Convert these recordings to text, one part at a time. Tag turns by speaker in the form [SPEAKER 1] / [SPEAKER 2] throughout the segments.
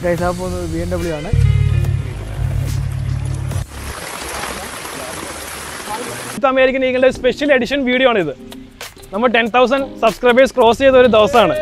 [SPEAKER 1] Guys ആ പോകുന്നത് B M W ആണ്
[SPEAKER 2] ഇത് അമേരിക്കൻ ഈഗിളിന്റെ സ്പെഷ്യൽ എഡിഷൻ വീഡിയോ ആണ് ഇത് നമ്മൾ ടെൻ തൗസൻഡ് സബ്സ്ക്രൈബേഴ്സ് ക്രോസ് ചെയ്ത ഒരു ദിവസമാണ്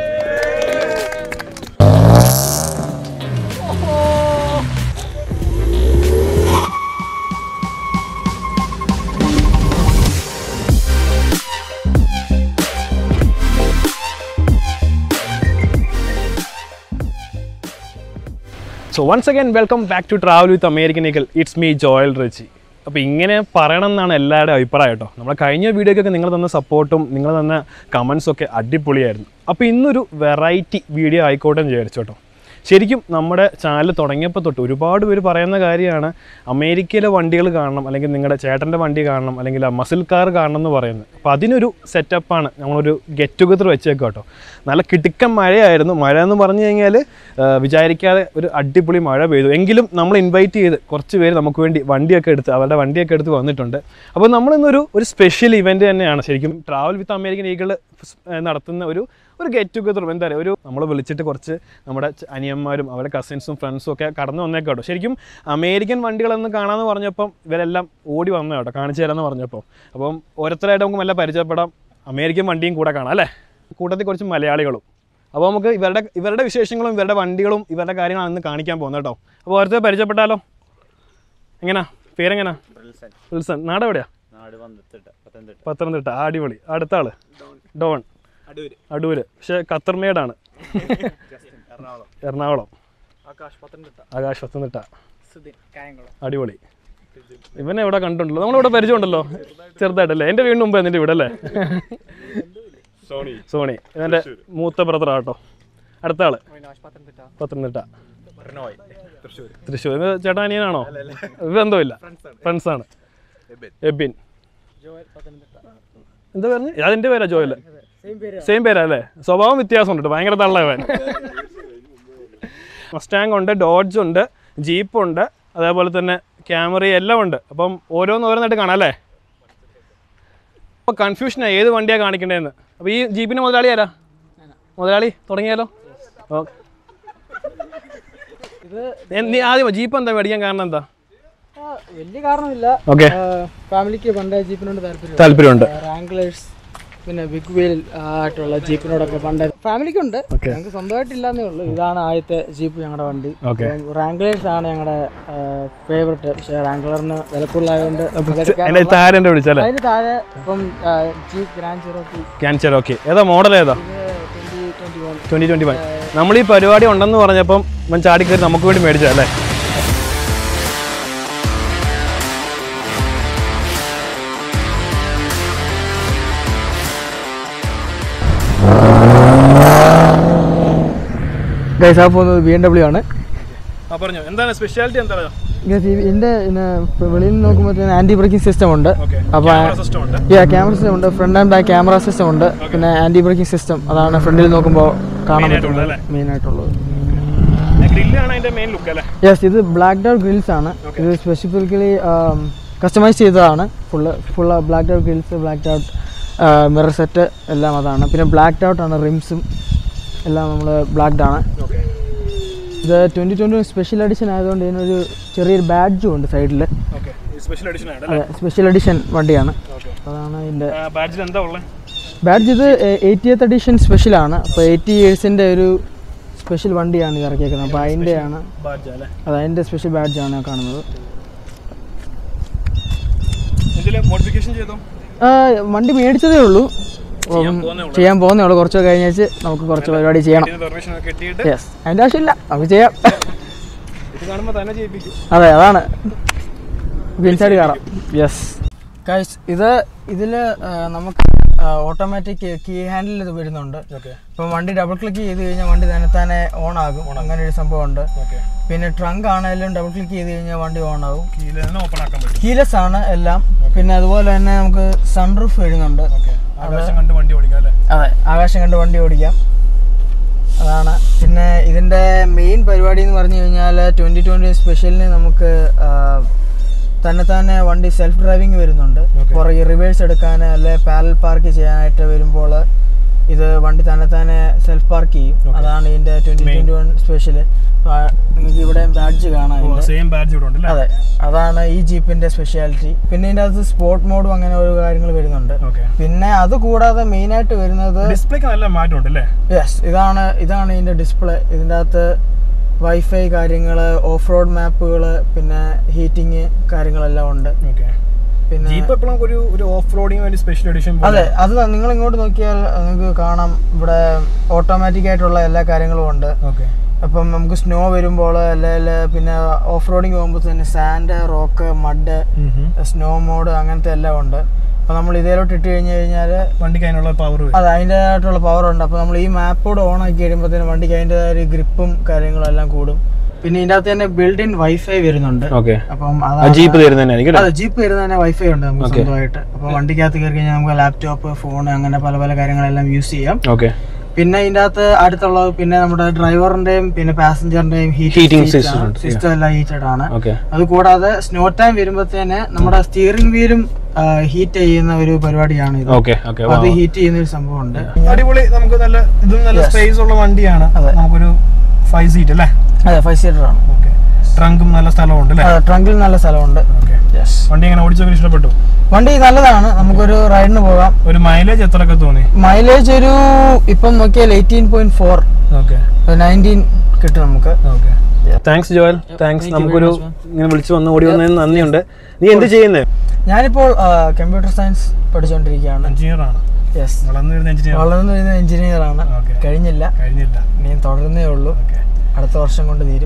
[SPEAKER 2] so once again welcome back to travel with American Eagle it's me Joel Richie അപ്പോൾ ഇങ്ങനെ പറയണം എന്നാണ് എല്ലാവരുടെയും അഭിപ്രായം കേട്ടോ നമ്മുടെ കഴിഞ്ഞ വീഡിയോക്കൊക്കെ നിങ്ങൾ തന്ന സപ്പോർട്ടും നിങ്ങൾ തന്ന കമൻസും ഒക്കെ അടിപൊളിയായിരുന്നു അപ്പോൾ ഇന്നൊരു വെറൈറ്റി വീഡിയോ ആയിക്കോട്ടെ എന്ന് വിചാരിച്ചു കേട്ടോ ശരിക്കും നമ്മുടെ ചാനൽ തുടങ്ങിയപ്പോൾ തൊട്ട് ഒരുപാട് പേര് പറയുന്ന കാര്യമാണ് അമേരിക്കയിലെ വണ്ടികൾ കാണണം അല്ലെങ്കിൽ നിങ്ങളുടെ ചേട്ടൻ്റെ വണ്ടി കാണണം അല്ലെങ്കിൽ മസിൽ കാർ കാണണം എന്ന് പറയുന്നത് അപ്പോൾ അതിനൊരു സെറ്റപ്പാണ് നമ്മളൊരു ഗെറ്റ് ടുഗദർ വെച്ചേക്കാം കേട്ടോ നല്ല കിടുക്കൻ മഴയായിരുന്നു മഴ എന്ന് പറഞ്ഞു കഴിഞ്ഞാൽ വിചാരിക്കാതെ ഒരു അടിപൊളി മഴ പെയ്തു എങ്കിലും നമ്മൾ ഇൻവൈറ്റ് ചെയ്ത് കുറച്ച് പേര് നമുക്ക് വേണ്ടി വണ്ടിയൊക്കെ എടുത്ത് അവരുടെ വണ്ടിയൊക്കെ എടുത്ത് വന്നിട്ടുണ്ട് അപ്പോൾ നമ്മളിന്നൊരു ഒരു സ്പെഷ്യൽ ഇവൻറ്റ് തന്നെയാണ് ശരിക്കും ട്രാവൽ വിത്ത് അമേരിക്കൻ ഈഗിൾ നടത്തുന്ന ഒരു ഒരു ഗെറ്റ് ടുഗദർ എന്താ പറയുക ഒരു നമ്മൾ വിളിച്ചിട്ട് കുറച്ച് നമ്മുടെ ച- അനിയന്മാരും അവരുടെ കസിൻസും ഫ്രണ്ട്സും ഒക്കെ കടന്നു വന്നേക്കാം കേട്ടോ ശരിക്കും അമേരിക്കൻ വണ്ടികളെന്ന് കാണാമെന്ന് പറഞ്ഞപ്പം ഇവരെല്ലാം ഓടി വന്നു കേട്ടോ കാണിച്ചു തരാമെന്ന് പറഞ്ഞപ്പോൾ അപ്പം ഓരോരുത്തരായിട്ട് നമുക്ക് നല്ല പരിചയപ്പെടാം അമേരിക്കൻ വണ്ടിയും കൂടെ കാണാം അല്ലേ കൂട്ടത്തിൽ കുറച്ച് മലയാളികളും അപ്പോൾ നമുക്ക് ഇവരുടെ ഇവരുടെ വിശേഷങ്ങളും ഇവരുടെ വണ്ടികളും ഇവരുടെ കാര്യങ്ങളാണ് ഇന്ന് കാണിക്കാൻ പോകുന്നത് കേട്ടോ അപ്പോൾ ഓരോരുത്തരെ പരിചയപ്പെട്ടാലോ എങ്ങനാ പേരെങ്ങനാ വിൽസൺ നാട് എവിടെയാ
[SPEAKER 3] നാട് വന്നിട്ട് പത്തനംതിട്ട
[SPEAKER 2] പത്തനംതിട്ട ആ, അടിപൊളി അടുത്ത ആള് ഡോൺ
[SPEAKER 3] അടൂര്
[SPEAKER 2] അടൂര് പക്ഷേ ഖത്തർമേടാണ്
[SPEAKER 3] എറണാകുളം
[SPEAKER 2] എറണാകുളം
[SPEAKER 1] ആകാശ് പത്തനംതിട്ട
[SPEAKER 2] ആകാശ് പത്തനംതിട്ട
[SPEAKER 1] സുധീൻ കായംകുളം
[SPEAKER 2] അടിപൊളി ഇവനെ എവിടെ കണ്ടിട്ടുണ്ടല്ലോ നമ്മളിവിടെ പരിചയമുണ്ടല്ലോ ചെറുതായിട്ടല്ലേ എൻ്റെ വീടിന് മുമ്പ് എന്നിട്ട് ഇവിടെ അല്ലേ
[SPEAKER 3] സോണി
[SPEAKER 2] സോണി ഇവൻ്റെ മൂത്ത ബ്രദർ ആട്ടോ അടുത്ത ആള്
[SPEAKER 1] അവിനാശ് പത്തനംതിട്ട
[SPEAKER 2] പത്തനംതിട്ട
[SPEAKER 3] റെനോയ് തൃശ്ശൂർ
[SPEAKER 2] തൃശ്ശൂർ ഇത് ചേട്ടാ അനിയനാണോ ബന്ധമില്ല ഫ്രണ്ട്സാണ് എബിൻ
[SPEAKER 1] ജോയൽ പത്തനംതിട്ട
[SPEAKER 2] എന്താ പറഞ്ഞു അതിൻ്റെ പേരാ ജോയല്
[SPEAKER 1] സെയിം പേര്
[SPEAKER 2] സെയിം പേരാ അല്ലേ സ്വഭാവം വ്യത്യാസമുണ്ട് കേട്ടോ ഭയങ്കര തള്ളവൻ മസ്റ്റാങ് ഉണ്ട് ഡോഡ്ജ് ഉണ്ട് ജീപ്പ് ഉണ്ട് അതേപോലെ തന്നെ ക്യാമറ എല്ലാം ഉണ്ട് അപ്പം ഓരോന്ന് ഓരോന്നായിട്ട് കാണാം അല്ലേ അപ്പോൾ കൺഫ്യൂഷനാണ് ഏത് വണ്ടിയാണ് കാണിക്കേണ്ടതെന്ന് അപ്പോൾ ഈ ജീപ്പിൻ്റെ മുതലാളി ആരാ മുതലാളി തുടങ്ങിയാലോ ഓ
[SPEAKER 1] ഇത്
[SPEAKER 2] എ- നീ ആദ്യം ജീപ്പ് എന്താ മേടിക്കാൻ കാരണം എന്താ
[SPEAKER 1] ആ, വലിയ കാരണമില്ല
[SPEAKER 2] ഓക്കെ
[SPEAKER 1] ഫാമിലിക്ക് പണ്ട് ജീപ്പിനോട് താല്പര്യം
[SPEAKER 2] താല്പര്യമുണ്ട്
[SPEAKER 1] റാങ്ക്ലേഴ്സ് പിന്നെ ബിഗ് വീൽ ആയിട്ടുള്ള ജീപ്പിനോടൊക്കെ പണ്ട് ഫാമിലിക്കുണ്ട്
[SPEAKER 2] Okay.
[SPEAKER 1] ഞങ്ങൾക്ക് സ്വന്തമായിട്ടില്ലാന്നേ ഉള്ളൂ ഇതാണ് ആദ്യത്തെ ജീപ്പ് ഞങ്ങളുടെ വണ്ടി
[SPEAKER 2] ഓക്കെ
[SPEAKER 1] റാങ്ക്ലേഴ്സ് ആണ് ഞങ്ങളുടെ ഫേവററ്റ് പക്ഷേ റാങ്ക്ലറിന് വില കൂടുതലായതുകൊണ്ട്
[SPEAKER 2] എൻ്റെ താരെൻ്റെ വിളിച്ചല്ലേ
[SPEAKER 1] അതിന് താഴെ ഇപ്പം ജീപ്പ് ഗ്രാൻഡ് ചെറോക്കി
[SPEAKER 2] ക്യാൻസർ ഓക്കെ ഏതാ മോഡൽ ഏതാ
[SPEAKER 1] twenty twenty one
[SPEAKER 2] twenty twenty five നമ്മൾ ഈ പരിപാടി ഉണ്ടെന്ന് പറഞ്ഞപ്പം ഇവൻ ചാടിക്കയറി നമുക്ക് വേണ്ടി മേടിച്ചതല്ലേ
[SPEAKER 1] ഗൈസ് ആ പോകുന്നത് ബി എം ഡബ്ല്യു ആണ്
[SPEAKER 2] ആ പറഞ്ഞു എന്താണ് സ്പെഷ്യാലിറ്റി എന്താ
[SPEAKER 1] ഗൈസ് ഇതിൻ്റെ പിന്നെ ഇപ്പൊ വെളിയിൽ നിന്ന് നോക്കുമ്പോഴത്തേന് ആൻറ്റി ബ്രേക്കിംഗ് സിസ്റ്റം ഉണ്ട്
[SPEAKER 2] ഓക്കെ
[SPEAKER 1] അപ്പോൾ
[SPEAKER 2] സിസ്റ്റം ഉണ്ട്
[SPEAKER 1] ക്യാമറ സിസ്റ്റം ഉണ്ട് front and back camera system ഉണ്ട് പിന്നെ ആൻറ്റി ബ്രേക്കിംഗ് സിസ്റ്റം അതാണ് ഫ്രണ്ടിൽ നോക്കുമ്പോൾ കാണാൻ
[SPEAKER 2] Main ആയിട്ടുള്ളത്
[SPEAKER 1] പറ്റുന്നത് മെയിൻ ആയിട്ടുള്ളത്
[SPEAKER 2] ഗ്രില്ലാണ് അതിന്റെ മെയിൻ ലുക്ക് അല്ലേ
[SPEAKER 1] യെസ് ഇത് ബ്ലാക്ക് ഡൗട്ട് ഗ്രിൽസ് ആണ് ഇത് സ്പെസിഫിക്കലി കസ്റ്റമൈസ് ചെയ്തതാണ് full full blacked out grills blacked out mirror set എല്ലാം അതാണ് പിന്നെ ബ്ലാക്ക് ഡൗട്ട് ആണ് റിംസും എല്ലാം നമ്മൾ ബ്ലാക്ക്ഡ് ആണ്
[SPEAKER 2] ഓക്കെ
[SPEAKER 1] ഇത് ട്വൻറ്റി ട്വൻറ്റി സ്പെഷ്യൽ എഡിഷൻ ആയതുകൊണ്ട് ഇതിനൊരു ചെറിയൊരു ബാഡ്ജും ഉണ്ട് സൈഡിൽ
[SPEAKER 2] ഓക്കെ സ്പെഷ്യൽ എഡിഷൻ ആണ്
[SPEAKER 1] അതെ സ്പെഷ്യൽ എഡിഷൻ വണ്ടിയാണ്
[SPEAKER 2] ഓക്കെ
[SPEAKER 1] അതാണ് ഇതിൻ്റെ
[SPEAKER 2] ബാഡ്ജിൽ എന്താ ഉള്ളത്
[SPEAKER 1] ബാഡ്ജ് ഇത് എയ്റ്റിയത്ത് എഡിഷൻ സ്പെഷ്യലാണ് അപ്പോൾ എയ്റ്റി ഇയേഴ്സിൻ്റെ ഒരു സ്പെഷ്യൽ വണ്ടിയാണ് ഇത് ഇറക്കിയേക്കുന്നത് അപ്പോൾ അതിൻ്റെയാണ്
[SPEAKER 2] ബാഡ്ജ് അല്ലേ
[SPEAKER 1] അത് അതിൻ്റെ സ്പെഷ്യൽ ബാഡ്ജാണ് കാണുന്നത്
[SPEAKER 2] എന്തെങ്കിലും മോഡിഫിക്കേഷൻ ചെയ്തോ
[SPEAKER 1] ആ, വണ്ടി മേടിച്ചതേ ഉള്ളൂ
[SPEAKER 2] ചെയ്യാൻ പോകുന്നേ ഉള്ളൂ.
[SPEAKER 1] ചെയ്യാൻ പോകുന്നേ ഉള്ളൂ കുറച്ച് കഴിഞ്ഞേച്ച് നമുക്ക് കുറച്ച് പരിപാടി ചെയ്യണം
[SPEAKER 2] പെർമിഷൻ ഒക്കെ കിട്ടിയിട്ട്
[SPEAKER 1] യെസ് അതിൻ്റെ ആവശ്യമില്ല നമുക്ക് ചെയ്യാം
[SPEAKER 2] ഇത് കാണുമ്പോൾ തന്നെ ചെയ്യിപ്പിക്കും
[SPEAKER 1] അതെ അതാണ് ഇൻസൈഡ് കയറാം യെസ് ഗൈസ് ഇത് ഇതിൽ നമുക്ക് ഓട്ടോമാറ്റിക് കീ ഹാൻഡിൽ ഇത് വരുന്നുണ്ട്
[SPEAKER 2] ഓക്കെ
[SPEAKER 1] ഇപ്പം വണ്ടി ഡബിൾ ക്ലിക്ക് ചെയ്ത് കഴിഞ്ഞാൽ വണ്ടി തന്നെ തന്നെ ഓൺ ആകും അങ്ങനെ ഒരു സംഭവമുണ്ട്
[SPEAKER 2] ഓക്കെ
[SPEAKER 1] പിന്നെ ട്രങ്ക് ആണെങ്കിലും ഡബിൾ ക്ലിക്ക് ചെയ്ത് കഴിഞ്ഞാൽ വണ്ടി ഓൺ ആകും
[SPEAKER 2] കീഴിൽ തന്നെ ഓപ്പൺ ആക്കാൻ പറ്റും
[SPEAKER 1] കീലെസ് ആണ് എല്ലാം പിന്നെ അതുപോലെ തന്നെ നമുക്ക് സൺറൂഫ് വരുന്നുണ്ട്
[SPEAKER 2] ഓക്കെ ആകാശം കണ്ട് വണ്ടി ഓടിക്കാം അല്ലേ
[SPEAKER 1] അതെ ആകാശം കണ്ട് വണ്ടി ഓടിക്കാം അതാണ് പിന്നെ ഇതിൻ്റെ മെയിൻ പരിപാടി എന്ന് പറഞ്ഞു കഴിഞ്ഞാൽ ട്വൻറ്റി ട്വൻറ്റി സ്പെഷ്യലിന് നമുക്ക് ആ, തന്നെ തന്നെ വണ്ടി സെൽഫ് ഡ്രൈവിംഗ് വരുന്നുണ്ട്
[SPEAKER 2] Okay.
[SPEAKER 1] പുറകെ റിവേഴ്സ് എടുക്കാൻ അല്ലെ പാരൽ പാർക്ക് ചെയ്യാനായിട്ട് വരുമ്പോൾ ഇത് വണ്ടി തന്നെ തന്നെ സെൽഫ് പാർക്ക് ചെയ്യും അതാണ് ഇതിന്റെ ട്വന്റി ട്വന്റി വൺ സ്പെഷ്യൽ നിങ്ങൾക്ക് ഇവിടെ ബാഡ്ജ് കാണാം ഇതിന്റെ.
[SPEAKER 2] സെയിം ബാഡ്ജ് ഇവിടെ ഉണ്ട് അല്ലേ
[SPEAKER 1] അതെ അതാണ് ഈ ജീപ്പിന്റെ സ്പെഷ്യാലിറ്റി പിന്നെ ഇതിന്റെ അകത്ത് സ്പോർട്ട് മോഡും അങ്ങനെ ഓരോ കാര്യങ്ങൾ വരുന്നുണ്ട്
[SPEAKER 2] ഓക്കെ
[SPEAKER 1] പിന്നെ അത് കൂടാതെ മെയിൻ ആയിട്ട് വരുന്നത്
[SPEAKER 2] ഡിസ്പ്ലേക്ക് നല്ല മാറ്റം ഉണ്ട് അല്ലേ
[SPEAKER 1] യെസ് ഇതാണ് ഇതാണ് ഇതിന്റെ ഡിസ്പ്ലേ ഇതിൻ്റെ അകത്ത് വൈഫൈ കാര്യങ്ങൾ ഓഫ് റോഡ് മാപ്പുകൾ പിന്നെ ഹീറ്റിംഗ് കാര്യങ്ങളെല്ലാം ഉണ്ട്
[SPEAKER 2] ഓക്കെ
[SPEAKER 1] പിന്നെ
[SPEAKER 2] ജീപ്പ് എപ്പോഴും ഒരു ഒരു ഓഫ് റോഡിങ് വേണ്ടി സ്പെഷ്യൽ എഡിഷൻ
[SPEAKER 1] അതെ അത് നിങ്ങൾ ഇങ്ങോട്ട് നോക്കിയാൽ നിങ്ങൾക്ക് കാണാം ഇവിടെ ഓട്ടോമാറ്റിക് ആയിട്ടുള്ള എല്ലാ കാര്യങ്ങളും ഉണ്ട്
[SPEAKER 2] ഓക്കെ
[SPEAKER 1] അപ്പം നമുക്ക് സ്നോ വരുമ്പോൾ അല്ലെങ്കിൽ പിന്നെ ഓഫ് റോഡിങ് പോകുമ്പോൾ തന്നെ sand rock mud snow mode അങ്ങനത്തെ എല്ലാം ഉണ്ട് അപ്പോൾ നമ്മൾ ഇതേലോട്ട് ഇട്ട് കഴിഞ്ഞ് കഴിഞ്ഞാൽ
[SPEAKER 2] വണ്ടിക്ക് അതിനുള്ള പവർ
[SPEAKER 1] അതെ അതിൻ്റെതായിട്ടുള്ള പവർ ഉണ്ട് അപ്പോൾ നമ്മൾ ഈ മാപ്പോട് ഓൺ ആക്കി കഴിയുമ്പോഴത്തേനും വണ്ടിക്ക് അതിൻ്റെതായ ഒരു ഗ്രിപ്പും കാര്യങ്ങളും എല്ലാം കൂടും പിന്നെ ഇതിൻ്റെ അകത്ത് തന്നെ ബിൽഡ് ഇൻ വൈഫൈ വരുന്നുണ്ട്
[SPEAKER 2] ഓക്കെ
[SPEAKER 1] അപ്പം
[SPEAKER 2] ആ
[SPEAKER 1] അതാണ്
[SPEAKER 2] ജീപ്പ് തരുന്നതന്നെയായിരിക്കും
[SPEAKER 1] അതെ ജീപ്പ് വരുന്ന തന്നെ വൈഫൈ ഉണ്ട് നമുക്ക്
[SPEAKER 2] Okay.
[SPEAKER 1] സ്വന്തമായിട്ട് അപ്പോൾ വണ്ടിക്കകത്ത് കയറി കഴിഞ്ഞാൽ നമുക്ക് ലാപ്ടോപ്പ് ഫോൺ അങ്ങനെ പല പല കാര്യങ്ങളെല്ലാം യൂസ് ചെയ്യാം
[SPEAKER 2] ഓക്കെ
[SPEAKER 1] പിന്നെ ഇതിൻ്റെ അകത്ത് അടുത്തുള്ളത് പിന്നെ നമ്മുടെ ഡ്രൈവറിന്റെയും പിന്നെ പാസഞ്ചറിന്റെയും
[SPEAKER 2] Heating system ഉണ്ട്.
[SPEAKER 1] സിസ്റ്റം എല്ലാം ഹീറ്റഡ് ആണ്
[SPEAKER 2] ഓക്കെ
[SPEAKER 1] അത് കൂടാതെ സ്നോ ടൈം വരുമ്പോഴത്തേന് നമ്മുടെ സ്റ്റിയറിംഗ് വീലും ഹീറ്റ് ചെയ്യുന്ന ഒരു പരിപാടിയാണ് ഇത്
[SPEAKER 2] ഓക്കെ ഓക്കെ
[SPEAKER 1] അപ്പൊ അത് ഹീറ്റ് ചെയ്യുന്ന ഒരു സംഭവമുണ്ട്
[SPEAKER 2] അടിപൊളി നമുക്ക് നല്ല ഇതും നല്ല സ്പേസ് ഉള്ള വണ്ടിയാണ്
[SPEAKER 1] അതെ.
[SPEAKER 2] നമുക്കൊരു ഫൈവ് സീറ്റ് അല്ലേ
[SPEAKER 1] അതെ ഫൈവ് സീറ്റർ ആണ്
[SPEAKER 2] ഓക്കെ ട്രങ്കും നല്ല സ്ഥലമുണ്ട് അല്ലേ
[SPEAKER 1] അതെ ട്രങ്കിൽ നല്ല സ്ഥലമുണ്ട്
[SPEAKER 2] ഓക്കെ വണ്ടി എങ്ങനെ ഓടിച്ചൊക്കെ ഇഷ്ടപ്പെട്ടു
[SPEAKER 1] വണ്ടി നല്ലതാണ് നമുക്കൊരു റൈഡിന് പോകാം
[SPEAKER 2] ഒരു മൈലേജ് എത്രയൊക്കെ തോന്നി
[SPEAKER 1] മൈലേജ് ഒരു ഇപ്പം നോക്കിയാൽ eighteen point four
[SPEAKER 2] okay
[SPEAKER 1] nineteen കിട്ടും നമുക്ക്
[SPEAKER 2] okay thanks Joel thanks
[SPEAKER 1] you
[SPEAKER 2] നമുക്കൊരു
[SPEAKER 1] very much,
[SPEAKER 2] ഇങ്ങനെ വിളിച്ചു വന്ന് ഓടി വന്നതിന് നന്ദിയുണ്ട് നീ എന്ത് ചെയ്യുന്നത്
[SPEAKER 1] ഞാനിപ്പോൾ കമ്പ്യൂട്ടർ സയൻസ് പഠിച്ചുകൊണ്ടിരിക്കുകയാണ്
[SPEAKER 2] എഞ്ചിനീയർ ആണ്
[SPEAKER 1] യെസ്
[SPEAKER 2] വളർന്നു വരുന്ന എഞ്ചിനീയർ
[SPEAKER 1] വളർന്നു വരുന്ന എഞ്ചിനീയർ ആണ്
[SPEAKER 2] Okay.
[SPEAKER 1] കഴിഞ്ഞില്ല
[SPEAKER 2] കഴിഞ്ഞില്ല
[SPEAKER 1] ഇനിയും തുടരുന്നേ ഉള്ളൂ
[SPEAKER 2] ഓക്കെ
[SPEAKER 1] അടുത്ത വർഷം കൊണ്ട് തീരും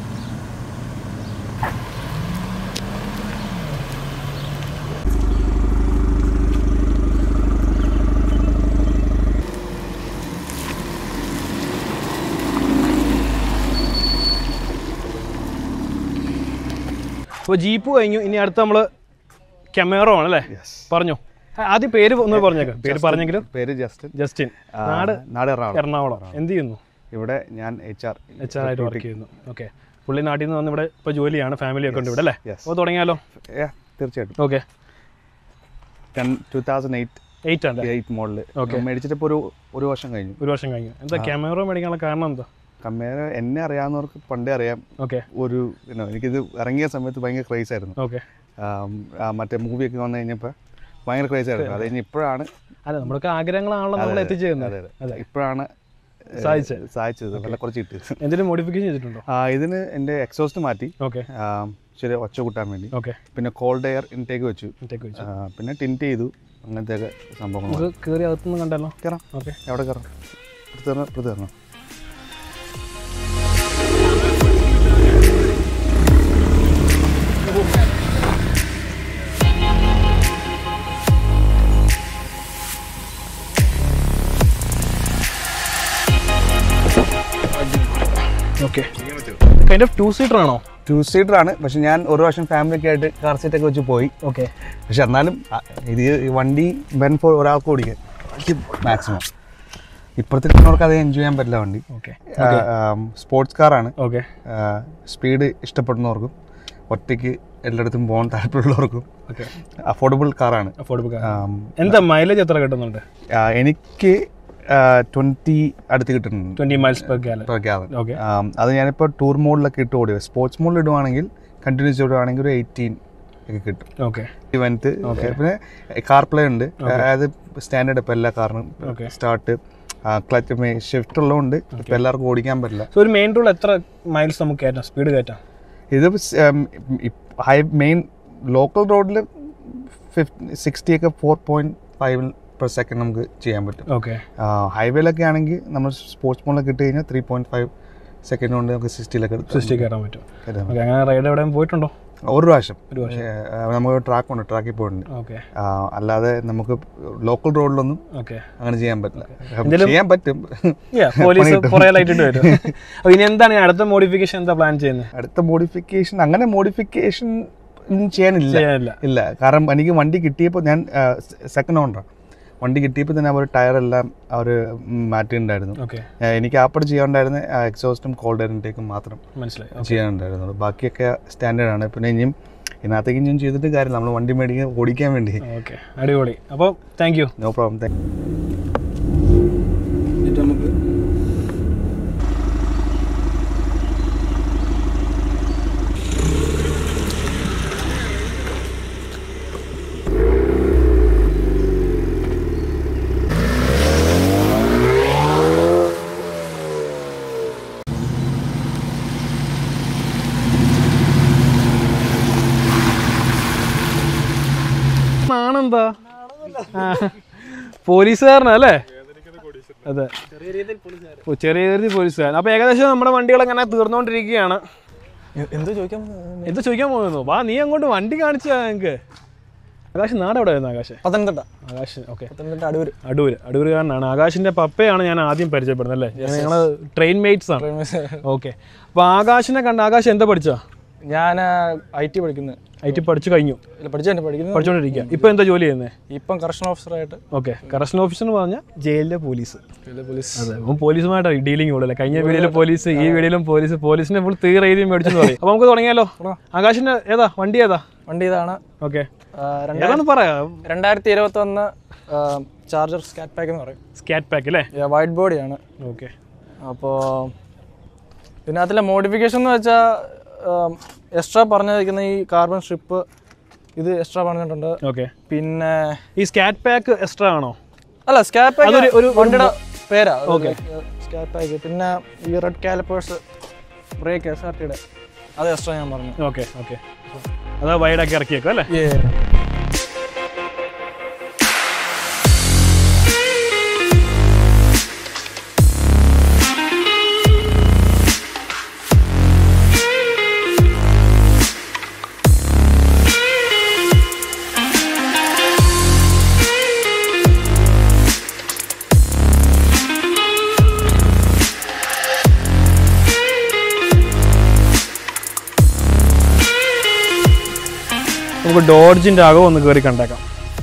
[SPEAKER 2] അപ്പോൾ ജീപ്പ് കഴിഞ്ഞു ഇനി അടുത്ത നമ്മൾ കെമേറോ ആണ് അല്ലേ പറഞ്ഞു ആ, ആദ്യം പേര് ഒന്ന് പറഞ്ഞേക്കാം പേര് പറഞ്ഞെങ്കിലും
[SPEAKER 3] പേര് ജസ്റ്റിൻ
[SPEAKER 2] ജസ്റ്റിൻ
[SPEAKER 3] ആ,
[SPEAKER 2] നാട്
[SPEAKER 3] നാട് എറണാകുളം
[SPEAKER 2] എറണാകുളം എന്ത് ചെയ്യുന്നു
[SPEAKER 3] ഇവിടെ ഞാൻ എച്ച് ആർ
[SPEAKER 2] എച്ച് ആർ ആയിട്ട് വർക്ക് ചെയ്യുന്നു ഓക്കെ പുള്ളി നാട്ടിൽ നിന്ന് വന്ന് ഇവിടെ ഇപ്പോൾ ജോലിയാണ് ഫാമിലി ഒക്കെ ഉണ്ട് ഇവിടെ അല്ലേ
[SPEAKER 3] Yes.
[SPEAKER 2] അപ്പോൾ തുടങ്ങിയാലോ
[SPEAKER 3] തീർച്ചയായിട്ടും
[SPEAKER 2] okay
[SPEAKER 3] two thousand eight
[SPEAKER 2] eight ആണ്
[SPEAKER 3] എയ്റ്റ് മോഡല്
[SPEAKER 2] Okay.
[SPEAKER 3] മേടിച്ചിട്ട് ഇപ്പോൾ ഒരു ഒരു വർഷം കഴിഞ്ഞു
[SPEAKER 2] ഒരു വർഷം കഴിഞ്ഞു എന്താ ക്യാമറ മേടിക്കാനുള്ള കാരണം എന്താ
[SPEAKER 3] കമ്മേര എന്നെ അറിയാവുന്നവർക്ക് പണ്ടേ അറിയാം
[SPEAKER 2] ഓക്കെ
[SPEAKER 3] ഒരു you know, എനിക്കിത് ഇറങ്ങിയ സമയത്ത് ഭയങ്കര ക്രേസ് ആയിരുന്നു
[SPEAKER 2] ഓക്കെ
[SPEAKER 3] ആം, ആ മറ്റേ മൂവിയൊക്കെ വന്നു കഴിഞ്ഞപ്പോൾ ഭയങ്കര ക്രേസ് ആയിരുന്നു അത് കഴിഞ്ഞ് ഇപ്പോഴാണ്
[SPEAKER 2] അല്ല നമ്മൾക്ക് ആഗ്രഹങ്ങളാണല്ലോ നമ്മൾ എത്തിച്ചേരുന്നത്
[SPEAKER 3] അതെ അതെ ഇപ്പോഴാണ് ഏഹ്,
[SPEAKER 2] സാധിച്ചത്.
[SPEAKER 3] സാധിച്ചത് നല്ല കുറച്ച് കിട്ടിയത്
[SPEAKER 2] എന്തെങ്കിലും മോഡിഫിക്കേഷൻ ചെയ്തിട്ടുണ്ടോ
[SPEAKER 3] ആ, ഇതിന് എൻ്റെ എക്സോസ്റ്റ് മാറ്റി
[SPEAKER 2] ഓക്കെ
[SPEAKER 3] ആം, ഇച്ചിരി ഒച്ച കൂട്ടാൻ വേണ്ടി
[SPEAKER 2] ഓക്കെ
[SPEAKER 3] പിന്നെ കോൾഡ് എയർ ഇൻടേക്ക് വെച്ചു
[SPEAKER 2] ഇട്ടേക്ക് വെച്ചു
[SPEAKER 3] ആ, പിന്നെ ടിൻറ്റ് ചെയ്തു അങ്ങനത്തെ ഒക്കെ സംഭവങ്ങൾ
[SPEAKER 2] നമുക്ക് കയറി അകത്തുനിന്ന് കണ്ടല്ലോ
[SPEAKER 3] കയറാം
[SPEAKER 2] ഓക്കെ
[SPEAKER 3] എവിടെ കയറാം അടുത്ത് കയറണം അടുത്ത് കയറണം
[SPEAKER 2] okay kind of two seater ആണോ
[SPEAKER 3] ടു സീറ്റർ ആണ് പക്ഷെ ഞാൻ ഒരു പ്രാവശ്യം ഫാമിലിയൊക്കെ ആയിട്ട് കാർ സീറ്റൊക്കെ വെച്ച് പോയി
[SPEAKER 2] ഓക്കെ
[SPEAKER 3] പക്ഷെ എന്നാലും ആ, ഇത് ഈ വണ്ടി ബെൻ ഫോർ ഒരാൾക്ക് ഓടിക്കാൻ മാക്സിമം ഇപ്പോഴത്തെ അവർക്ക് അത് എൻജോയ് ചെയ്യാൻ പറ്റില്ല വണ്ടി
[SPEAKER 2] ഓക്കെ
[SPEAKER 3] സ്പോർട്സ് കാറാണ്
[SPEAKER 2] ഓക്കെ
[SPEAKER 3] സ്പീഡ് ഇഷ്ടപ്പെടുന്നവർക്കും ഒറ്റയ്ക്ക് എല്ലായിടത്തും പോകാൻ താല്പര്യമുള്ളവർക്കും
[SPEAKER 2] ഓക്കെ
[SPEAKER 3] അഫോർഡബിൾ കാറാണ്
[SPEAKER 2] അഫോർഡബിൾ എന്താ മൈലേജ് എത്ര കിട്ടുന്നുണ്ട്
[SPEAKER 3] എനിക്ക് ട്വൻറ്റി അടുത്ത് കിട്ടുന്നുണ്ട്
[SPEAKER 2] twenty miles per gallon
[SPEAKER 3] per gallon.
[SPEAKER 2] Okay
[SPEAKER 3] um, അത് ഞാനിപ്പോൾ ടൂർ മോഡിലൊക്കെ ഇട്ട് ഓടിയത് സ്പോർട്സ് മോഡിൽ ഇടുവാണെങ്കിൽ കണ്ടിന്യൂസ് ഇടുവാണെങ്കിൽ ഒരു എയ്റ്റീൻ ഒക്കെ കിട്ടും
[SPEAKER 2] ഓക്കെ
[SPEAKER 3] ഇവൻറ്റ് പിന്നെ കാർ പ്ലേ ഉണ്ട് അതായത് സ്റ്റാൻഡേർഡ് ഇപ്പോൾ എല്ലാ കാറിനും
[SPEAKER 2] Okay.
[SPEAKER 3] സ്റ്റാർട്ട് ക്ലച്ച് ഷിഫ്റ്റ് ഉള്ളതുകൊണ്ട് ഇപ്പോൾ എല്ലാവർക്കും ഓടിക്കാൻ പറ്റില്ല
[SPEAKER 2] സോ ഒരു മെയിൻ റോഡ് എത്ര മൈൽസ് നമുക്ക് കയറ്റാം സ്പീഡ് കയറ്റാം
[SPEAKER 3] ഇത് ഹൈ മെയിൻ ലോക്കൽ റോഡിൽ ഫിഫ്റ്റി സിക്സ്റ്റി ഒക്കെ four point five per second നമുക്ക് ചെയ്യാൻ പറ്റും
[SPEAKER 2] ഓക്കെ
[SPEAKER 3] ഹൈവേയിലൊക്കെ ആണെങ്കിൽ നമ്മൾ സ്പോർട്സ് മോഡിലൊക്കെ ഇട്ട് കഴിഞ്ഞാൽ ത്രീ പോയിൻറ്റ് ഫൈവ് സെക്കൻഡ് കൊണ്ട് നമുക്ക് സിക്സ്റ്റിയിലൊക്കെ
[SPEAKER 2] സിക്സ്റ്റി കയറാൻ പറ്റും ഓക്കെ അങ്ങനെ റൈഡ് എവിടെയും പോയിട്ടുണ്ടോ
[SPEAKER 3] ഒരു പ്രാവശ്യം
[SPEAKER 2] ഒരു പ്രാവശ്യം.
[SPEAKER 3] ഏഹ്, നമുക്ക് ട്രാക്ക് ഉണ്ട് ട്രാക്കിൽ പോയിട്ടുണ്ട്
[SPEAKER 2] ഓക്കെ
[SPEAKER 3] ആ, അല്ലാതെ നമുക്ക് ലോക്കൽ റോഡിലൊന്നും
[SPEAKER 2] ഓക്കെ
[SPEAKER 3] അങ്ങനെ ചെയ്യാൻ പറ്റില്ല
[SPEAKER 2] എന്തേലും-
[SPEAKER 3] ചെയ്യാൻ പറ്റും
[SPEAKER 2] പോലീസ് കുറേ ലൈറ്റ് ഇട്ട് വരും അപ്പോൾ ഇനി എന്താണ് ഈ അടുത്ത മോഡിഫിക്കേഷൻ എന്താ പ്ലാൻ ചെയ്യുന്നത്
[SPEAKER 3] അടുത്ത മോഡിഫിക്കേഷൻ അങ്ങനെ മോഡിഫിക്കേഷൻ ചെയ്യാനില്ല
[SPEAKER 2] ചെയ്യാനില്ല
[SPEAKER 3] ഇല്ല കാരണം എനിക്ക് വണ്ടി കിട്ടിയപ്പോൾ ഞാൻ സെക്കൻഡ് ഓണറാണ് വണ്ടി കിട്ടിയപ്പോൾ തന്നെ അവർ ടയറെല്ലാം അവർ മാറ്റിയിട്ടുണ്ടായിരുന്നു
[SPEAKER 2] ഓക്കെ
[SPEAKER 3] ഏഹ്, എനിക്ക് ആപ്പട് ചെയ്യാനുണ്ടായിരുന്ന എക്സോസ്റ്റും കോൾഡ് എയറിൻ്റെക്കും മാത്രം
[SPEAKER 2] മനസ്സിലായി
[SPEAKER 3] ചെയ്യാനുണ്ടായിരുന്നുള്ളൂ ബാക്കിയൊക്കെ സ്റ്റാൻഡേർഡ് ആണ് പിന്നെ ഇനിയും ഇതിനകത്തേക്ക് ഇനിയും ചെയ്തിട്ട് കാര്യം നമ്മൾ വണ്ടി മേടിക്കാൻ ഓടിക്കാൻ വേണ്ടി
[SPEAKER 2] ഓക്കെ അടിപൊളി അപ്പോൾ thank you
[SPEAKER 3] no problem thank
[SPEAKER 2] നാണെന്താ ആ, പോലീസുകാരനാ അല്ലേ അതെ ഓ, ചെറിയ രീതിയിൽ പോലീസുകാരൻ അപ്പൊ ഏകദേശം നമ്മുടെ വണ്ടികൾ അങ്ങനെ തീർന്നുകൊണ്ടിരിക്കുകയാണ്
[SPEAKER 1] എന്ത് ചോദിക്കാൻ
[SPEAKER 2] എന്ത് ചോദിക്കാൻ പോകുന്നു വാ നീ അങ്ങോട്ട് വണ്ടി കാണിച്ചാ ഞങ്ങക്ക് ആകാശ് നാട് എവിടെ ആയിരുന്നു ആകാശ്
[SPEAKER 1] പത്തനംതിട്ട
[SPEAKER 2] ആകാശ് ഓക്കെ
[SPEAKER 1] പത്തനംതിട്ട അടൂർ
[SPEAKER 2] അടൂര് അടൂരുകാരനാണ് ആകാശിന്റെ പപ്പയാണ് ഞാൻ ആദ്യം പരിചയപ്പെടുന്നത് അല്ലേ ഞങ്ങൾ ട്രെയിൻ മേറ്റ്സ് ആണ് ഓക്കെ അപ്പൊ ആകാശിനെ കണ്ട ആകാശ് എന്താ പഠിച്ചാ
[SPEAKER 1] ഞാൻ ഐ ടി പഠിക്കുന്നത്
[SPEAKER 2] ഐ ടി പഠിച്ചു കഴിഞ്ഞു
[SPEAKER 1] ഇല്ല പഠിച്ചു പഠിക്കുന്നത്
[SPEAKER 2] പഠിച്ചുകൊണ്ടിരിക്കുക ഇപ്പൊ എന്താ ജോലി ചെയ്യുന്നത്
[SPEAKER 1] ഇപ്പം കറക്ഷൻ ഓഫീസറായിട്ട്
[SPEAKER 2] ഓക്കെ കറക്ഷൻ ഓഫീസർ എന്ന് പറഞ്ഞാൽ ജയിലിലെ പോലീസ്
[SPEAKER 1] പോലീസ്
[SPEAKER 2] അതെ അപ്പം പോലീസുമായിട്ടാണ് ഡീലിംഗ് കൂടുതൽ കഴിഞ്ഞ വീഡിയോയിൽ പോലീസ് ഈ വീഡിയോയിലും പോലീസ് പോലീസിനെ ഫുൾ തീ എഴുതി മേടിച്ചെന്ന് പറയും അപ്പൊ നമുക്ക് തുടങ്ങിയാലോ ആകാശിന്റെ ഏതാ വണ്ടി ഏതാ
[SPEAKER 1] വണ്ടി ഇതാണ്
[SPEAKER 2] ഓക്കെ
[SPEAKER 1] ആ, രണ്ട-
[SPEAKER 2] ഏതാന്ന് പറയാ
[SPEAKER 1] രണ്ടായിരത്തി ഇരുപത്തി ഒന്ന് ചാർജർ സ്കാറ്റ് പാക്ക് എന്ന് പറയും
[SPEAKER 2] സ്കാറ്റ് പാക്ക് അല്ലേ
[SPEAKER 1] വൈറ്റ് ബോഡിയാണ്
[SPEAKER 2] ഓക്കെ
[SPEAKER 1] അപ്പോൾ പിന്നെ അതിലെ മോഡിഫിക്കേഷൻ എന്ന് വെച്ചാൽ എക്സ്ട്രാ പറഞ്ഞിരിക്കുന്ന ഈ കാർബൺ സ്ട്രിപ്പ് ഇത് എക്സ്ട്രാ പറഞ്ഞിട്ടുണ്ട്
[SPEAKER 2] ഓക്കെ
[SPEAKER 1] പിന്നെ
[SPEAKER 2] ഈ സ്കാറ്റ് പാക്ക് എക്സ്ട്രാ ആണോ
[SPEAKER 1] അല്ല സ്കാറ്റ് പാക്ക്
[SPEAKER 2] അതൊരു-
[SPEAKER 1] ഒരു വണ്ടിയുടെ പേരാ സ്കാറ്റ് പാക്ക് പിന്നെ ഈ red calipers brake S R ടിയുടെ അത് എക്സ്ട്രാ ഞാൻ പറഞ്ഞു
[SPEAKER 2] ഓക്കെ ഓക്കെ അതാ വൈഡാക്കി ഇറക്കിയേക്കും അല്ലേ നമുക്ക് ഡോഡ്ജിന്റെ അകം ഒന്ന് കയറി കണ്ടേക്കാം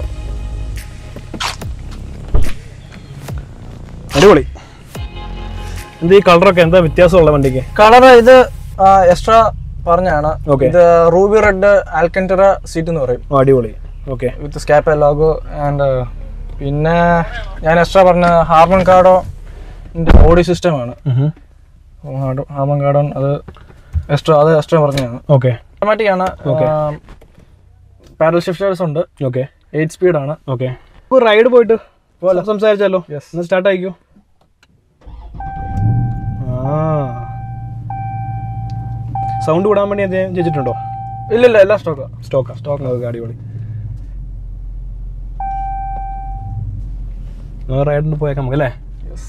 [SPEAKER 2] അടിപൊളി എന്ത് ഈ കളറൊക്കെ എന്താ വ്യത്യാസമുള്ള വണ്ടിക്ക്
[SPEAKER 1] കളർ ഇത് എക്സ്ട്രാ പറഞ്ഞാണ്
[SPEAKER 2] Okay.
[SPEAKER 1] ഇത് റൂബി റെഡ് ആൽക്കൻറ്ററ സീറ്റ് എന്ന് പറയും
[SPEAKER 2] ഓ, അടിപൊളി okay
[SPEAKER 1] with Scat logo and പിന്നെ ഞാൻ എക്സ്ട്രാ പറഞ്ഞ ഹാർമൺ കാർഡോ ഓഡിയോ സിസ്റ്റമാണ് ഹാർമൺ കാർഡോൺ അത് എക്സ്ട്രാ അത് എക്സ്ട്രാ പറഞ്ഞതാണ്
[SPEAKER 2] ഓക്കെ
[SPEAKER 1] ഓട്ടോമാറ്റിക് ആണ് പാരൽ ഷിഫ്റ്റേഴ്സ് ഉണ്ട്
[SPEAKER 2] ഓക്കെ
[SPEAKER 1] എയ്റ്റ് സ്പീഡ് ആണ്
[SPEAKER 2] ഓക്കെ റൈഡ് പോയിട്ട് സംസാരിച്ചാലോ
[SPEAKER 1] Yes.
[SPEAKER 2] ഒന്ന് സ്റ്റാർട്ട് ആയിക്കോ ആ സൗണ്ട് വിടാൻ വേണ്ടി എന്തെങ്കിലും ചെയ്തിട്ടുണ്ടോ
[SPEAKER 1] ഇല്ല ഇല്ല എല്ലാം സ്റ്റോക്കാ
[SPEAKER 2] സ്റ്റോക്കാ സ്റ്റോക്ക് അടിപൊളി റൈഡിന് പോയേക്കാം നമുക്ക് അല്ലേ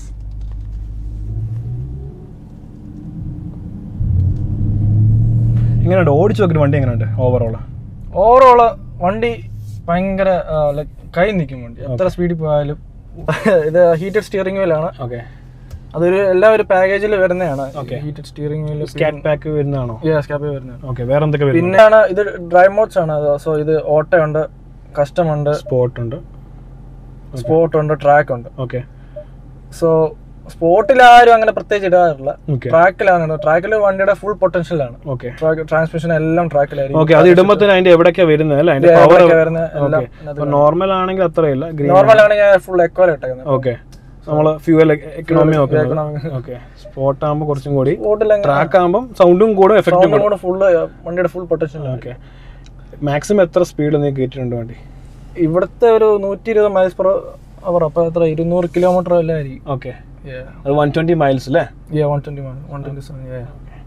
[SPEAKER 2] എങ്ങനെയുണ്ട് ഓടിച്ചു നോക്കിയിട്ട് വണ്ടി എങ്ങനെയുണ്ട് ഓവറോൾ
[SPEAKER 1] ഓവറോള് വണ്ടി ഭയങ്കര ലൈക്ക് കൈ നിൽക്കും വണ്ടി എത്ര സ്പീഡിൽ പോയാലും ഇത് ഹീറ്റഡ് സ്റ്റിയറിംഗ് വീലാണ്
[SPEAKER 2] ഓക്കെ
[SPEAKER 1] അതൊരു എല്ലാ ഒരു പാക്കേജിൽ വരുന്നതാണ്
[SPEAKER 2] Okay.
[SPEAKER 1] Heated steering wheel
[SPEAKER 2] Scat Pack വരുന്നതാണോ
[SPEAKER 1] സ്കാപ്പ് വരുന്നതാണ്
[SPEAKER 2] ഓക്കെ വേറെ എന്തൊക്കെ വരുന്നു
[SPEAKER 1] പിന്നെയാണ് ഇത് ഡ്രൈവ് മോഡ്സ് ആണ് സോ ഇത് ഓട്ടോ ഉണ്ട് കസ്റ്റം ഉണ്ട്
[SPEAKER 2] സ്പോട്ട് ഉണ്ട്
[SPEAKER 1] സ്പോർട്ട് ഉണ്ട് ട്രാക്ക് ഉണ്ട്
[SPEAKER 2] ഓക്കെ
[SPEAKER 1] സോ സ്പോർട്ടിൽ ആരും അങ്ങനെ പ്രത്യേകിച്ച് ഇടാറില്ല
[SPEAKER 2] ഓക്കെ
[SPEAKER 1] ട്രാക്കിലാണ് ട്രാക്കിൽ വണ്ടിയുടെ ഫുൾ പൊട്ടൻഷ്യലാണ്
[SPEAKER 2] ഓക്കെ
[SPEAKER 1] ട്രാൻസ്മിഷൻ എല്ലാം ട്രാക്കിലായിരിക്കും
[SPEAKER 2] ഓക്കെ അത് ഇടുമ്പത്തിന് അതിന്റെ എവിടെയൊക്കെ വരുന്നത് അല്ലേ അതിന്റെ
[SPEAKER 1] ഇത്
[SPEAKER 2] പവർ
[SPEAKER 1] എവിടെയൊക്കെ വരുന്നത് എല്ലാം
[SPEAKER 2] ഓക്കെ നോർമൽ ആണെങ്കിൽ അത്രയില്ല ഗ്രീൻ
[SPEAKER 1] നോർമൽ ആണ് ഞാൻ ഫുൾ എക്കോല ഇട്ടേക്കുന്നത്
[SPEAKER 2] ഓക്കെ നമ്മള് ഫ്യൂവൽ എക്കണോമി നോക്കുന്നത്
[SPEAKER 1] economy.
[SPEAKER 2] ഓക്കെ സ്പോട്ട് ആകുമ്പോൾ കുറച്ചും കൂടി
[SPEAKER 1] സ്പോർട്ടിൽ
[SPEAKER 2] ട്രാക്ക് ആകുമ്പോൾ സൗണ്ടും കൂടെ എഫക്റ്റും കൂടെ
[SPEAKER 1] കൂടെ ഫുള്ള് വണ്ടിയുടെ ഫുൾ പൊട്ടൻഷ്യലാണ്
[SPEAKER 2] ഓക്കെ മാക്സിമം എത്ര സ്പീഡ് നീ കയറ്റിട്ടുണ്ട് വണ്ടി
[SPEAKER 1] ഇവിടുത്തെ ഒരു നൂറ്റി ഇരുപത് മൈൽസ് പെർ അവർ അപ്പോൾ എത്ര ഇരുന്നൂറ് കിലോമീറ്റർ എല്ലാം ആയിരിക്കും
[SPEAKER 2] ഓക്കെ അത് വൺ ട്വന്റി മൈൽസ് അല്ലേ
[SPEAKER 1] one twenty one twenty seven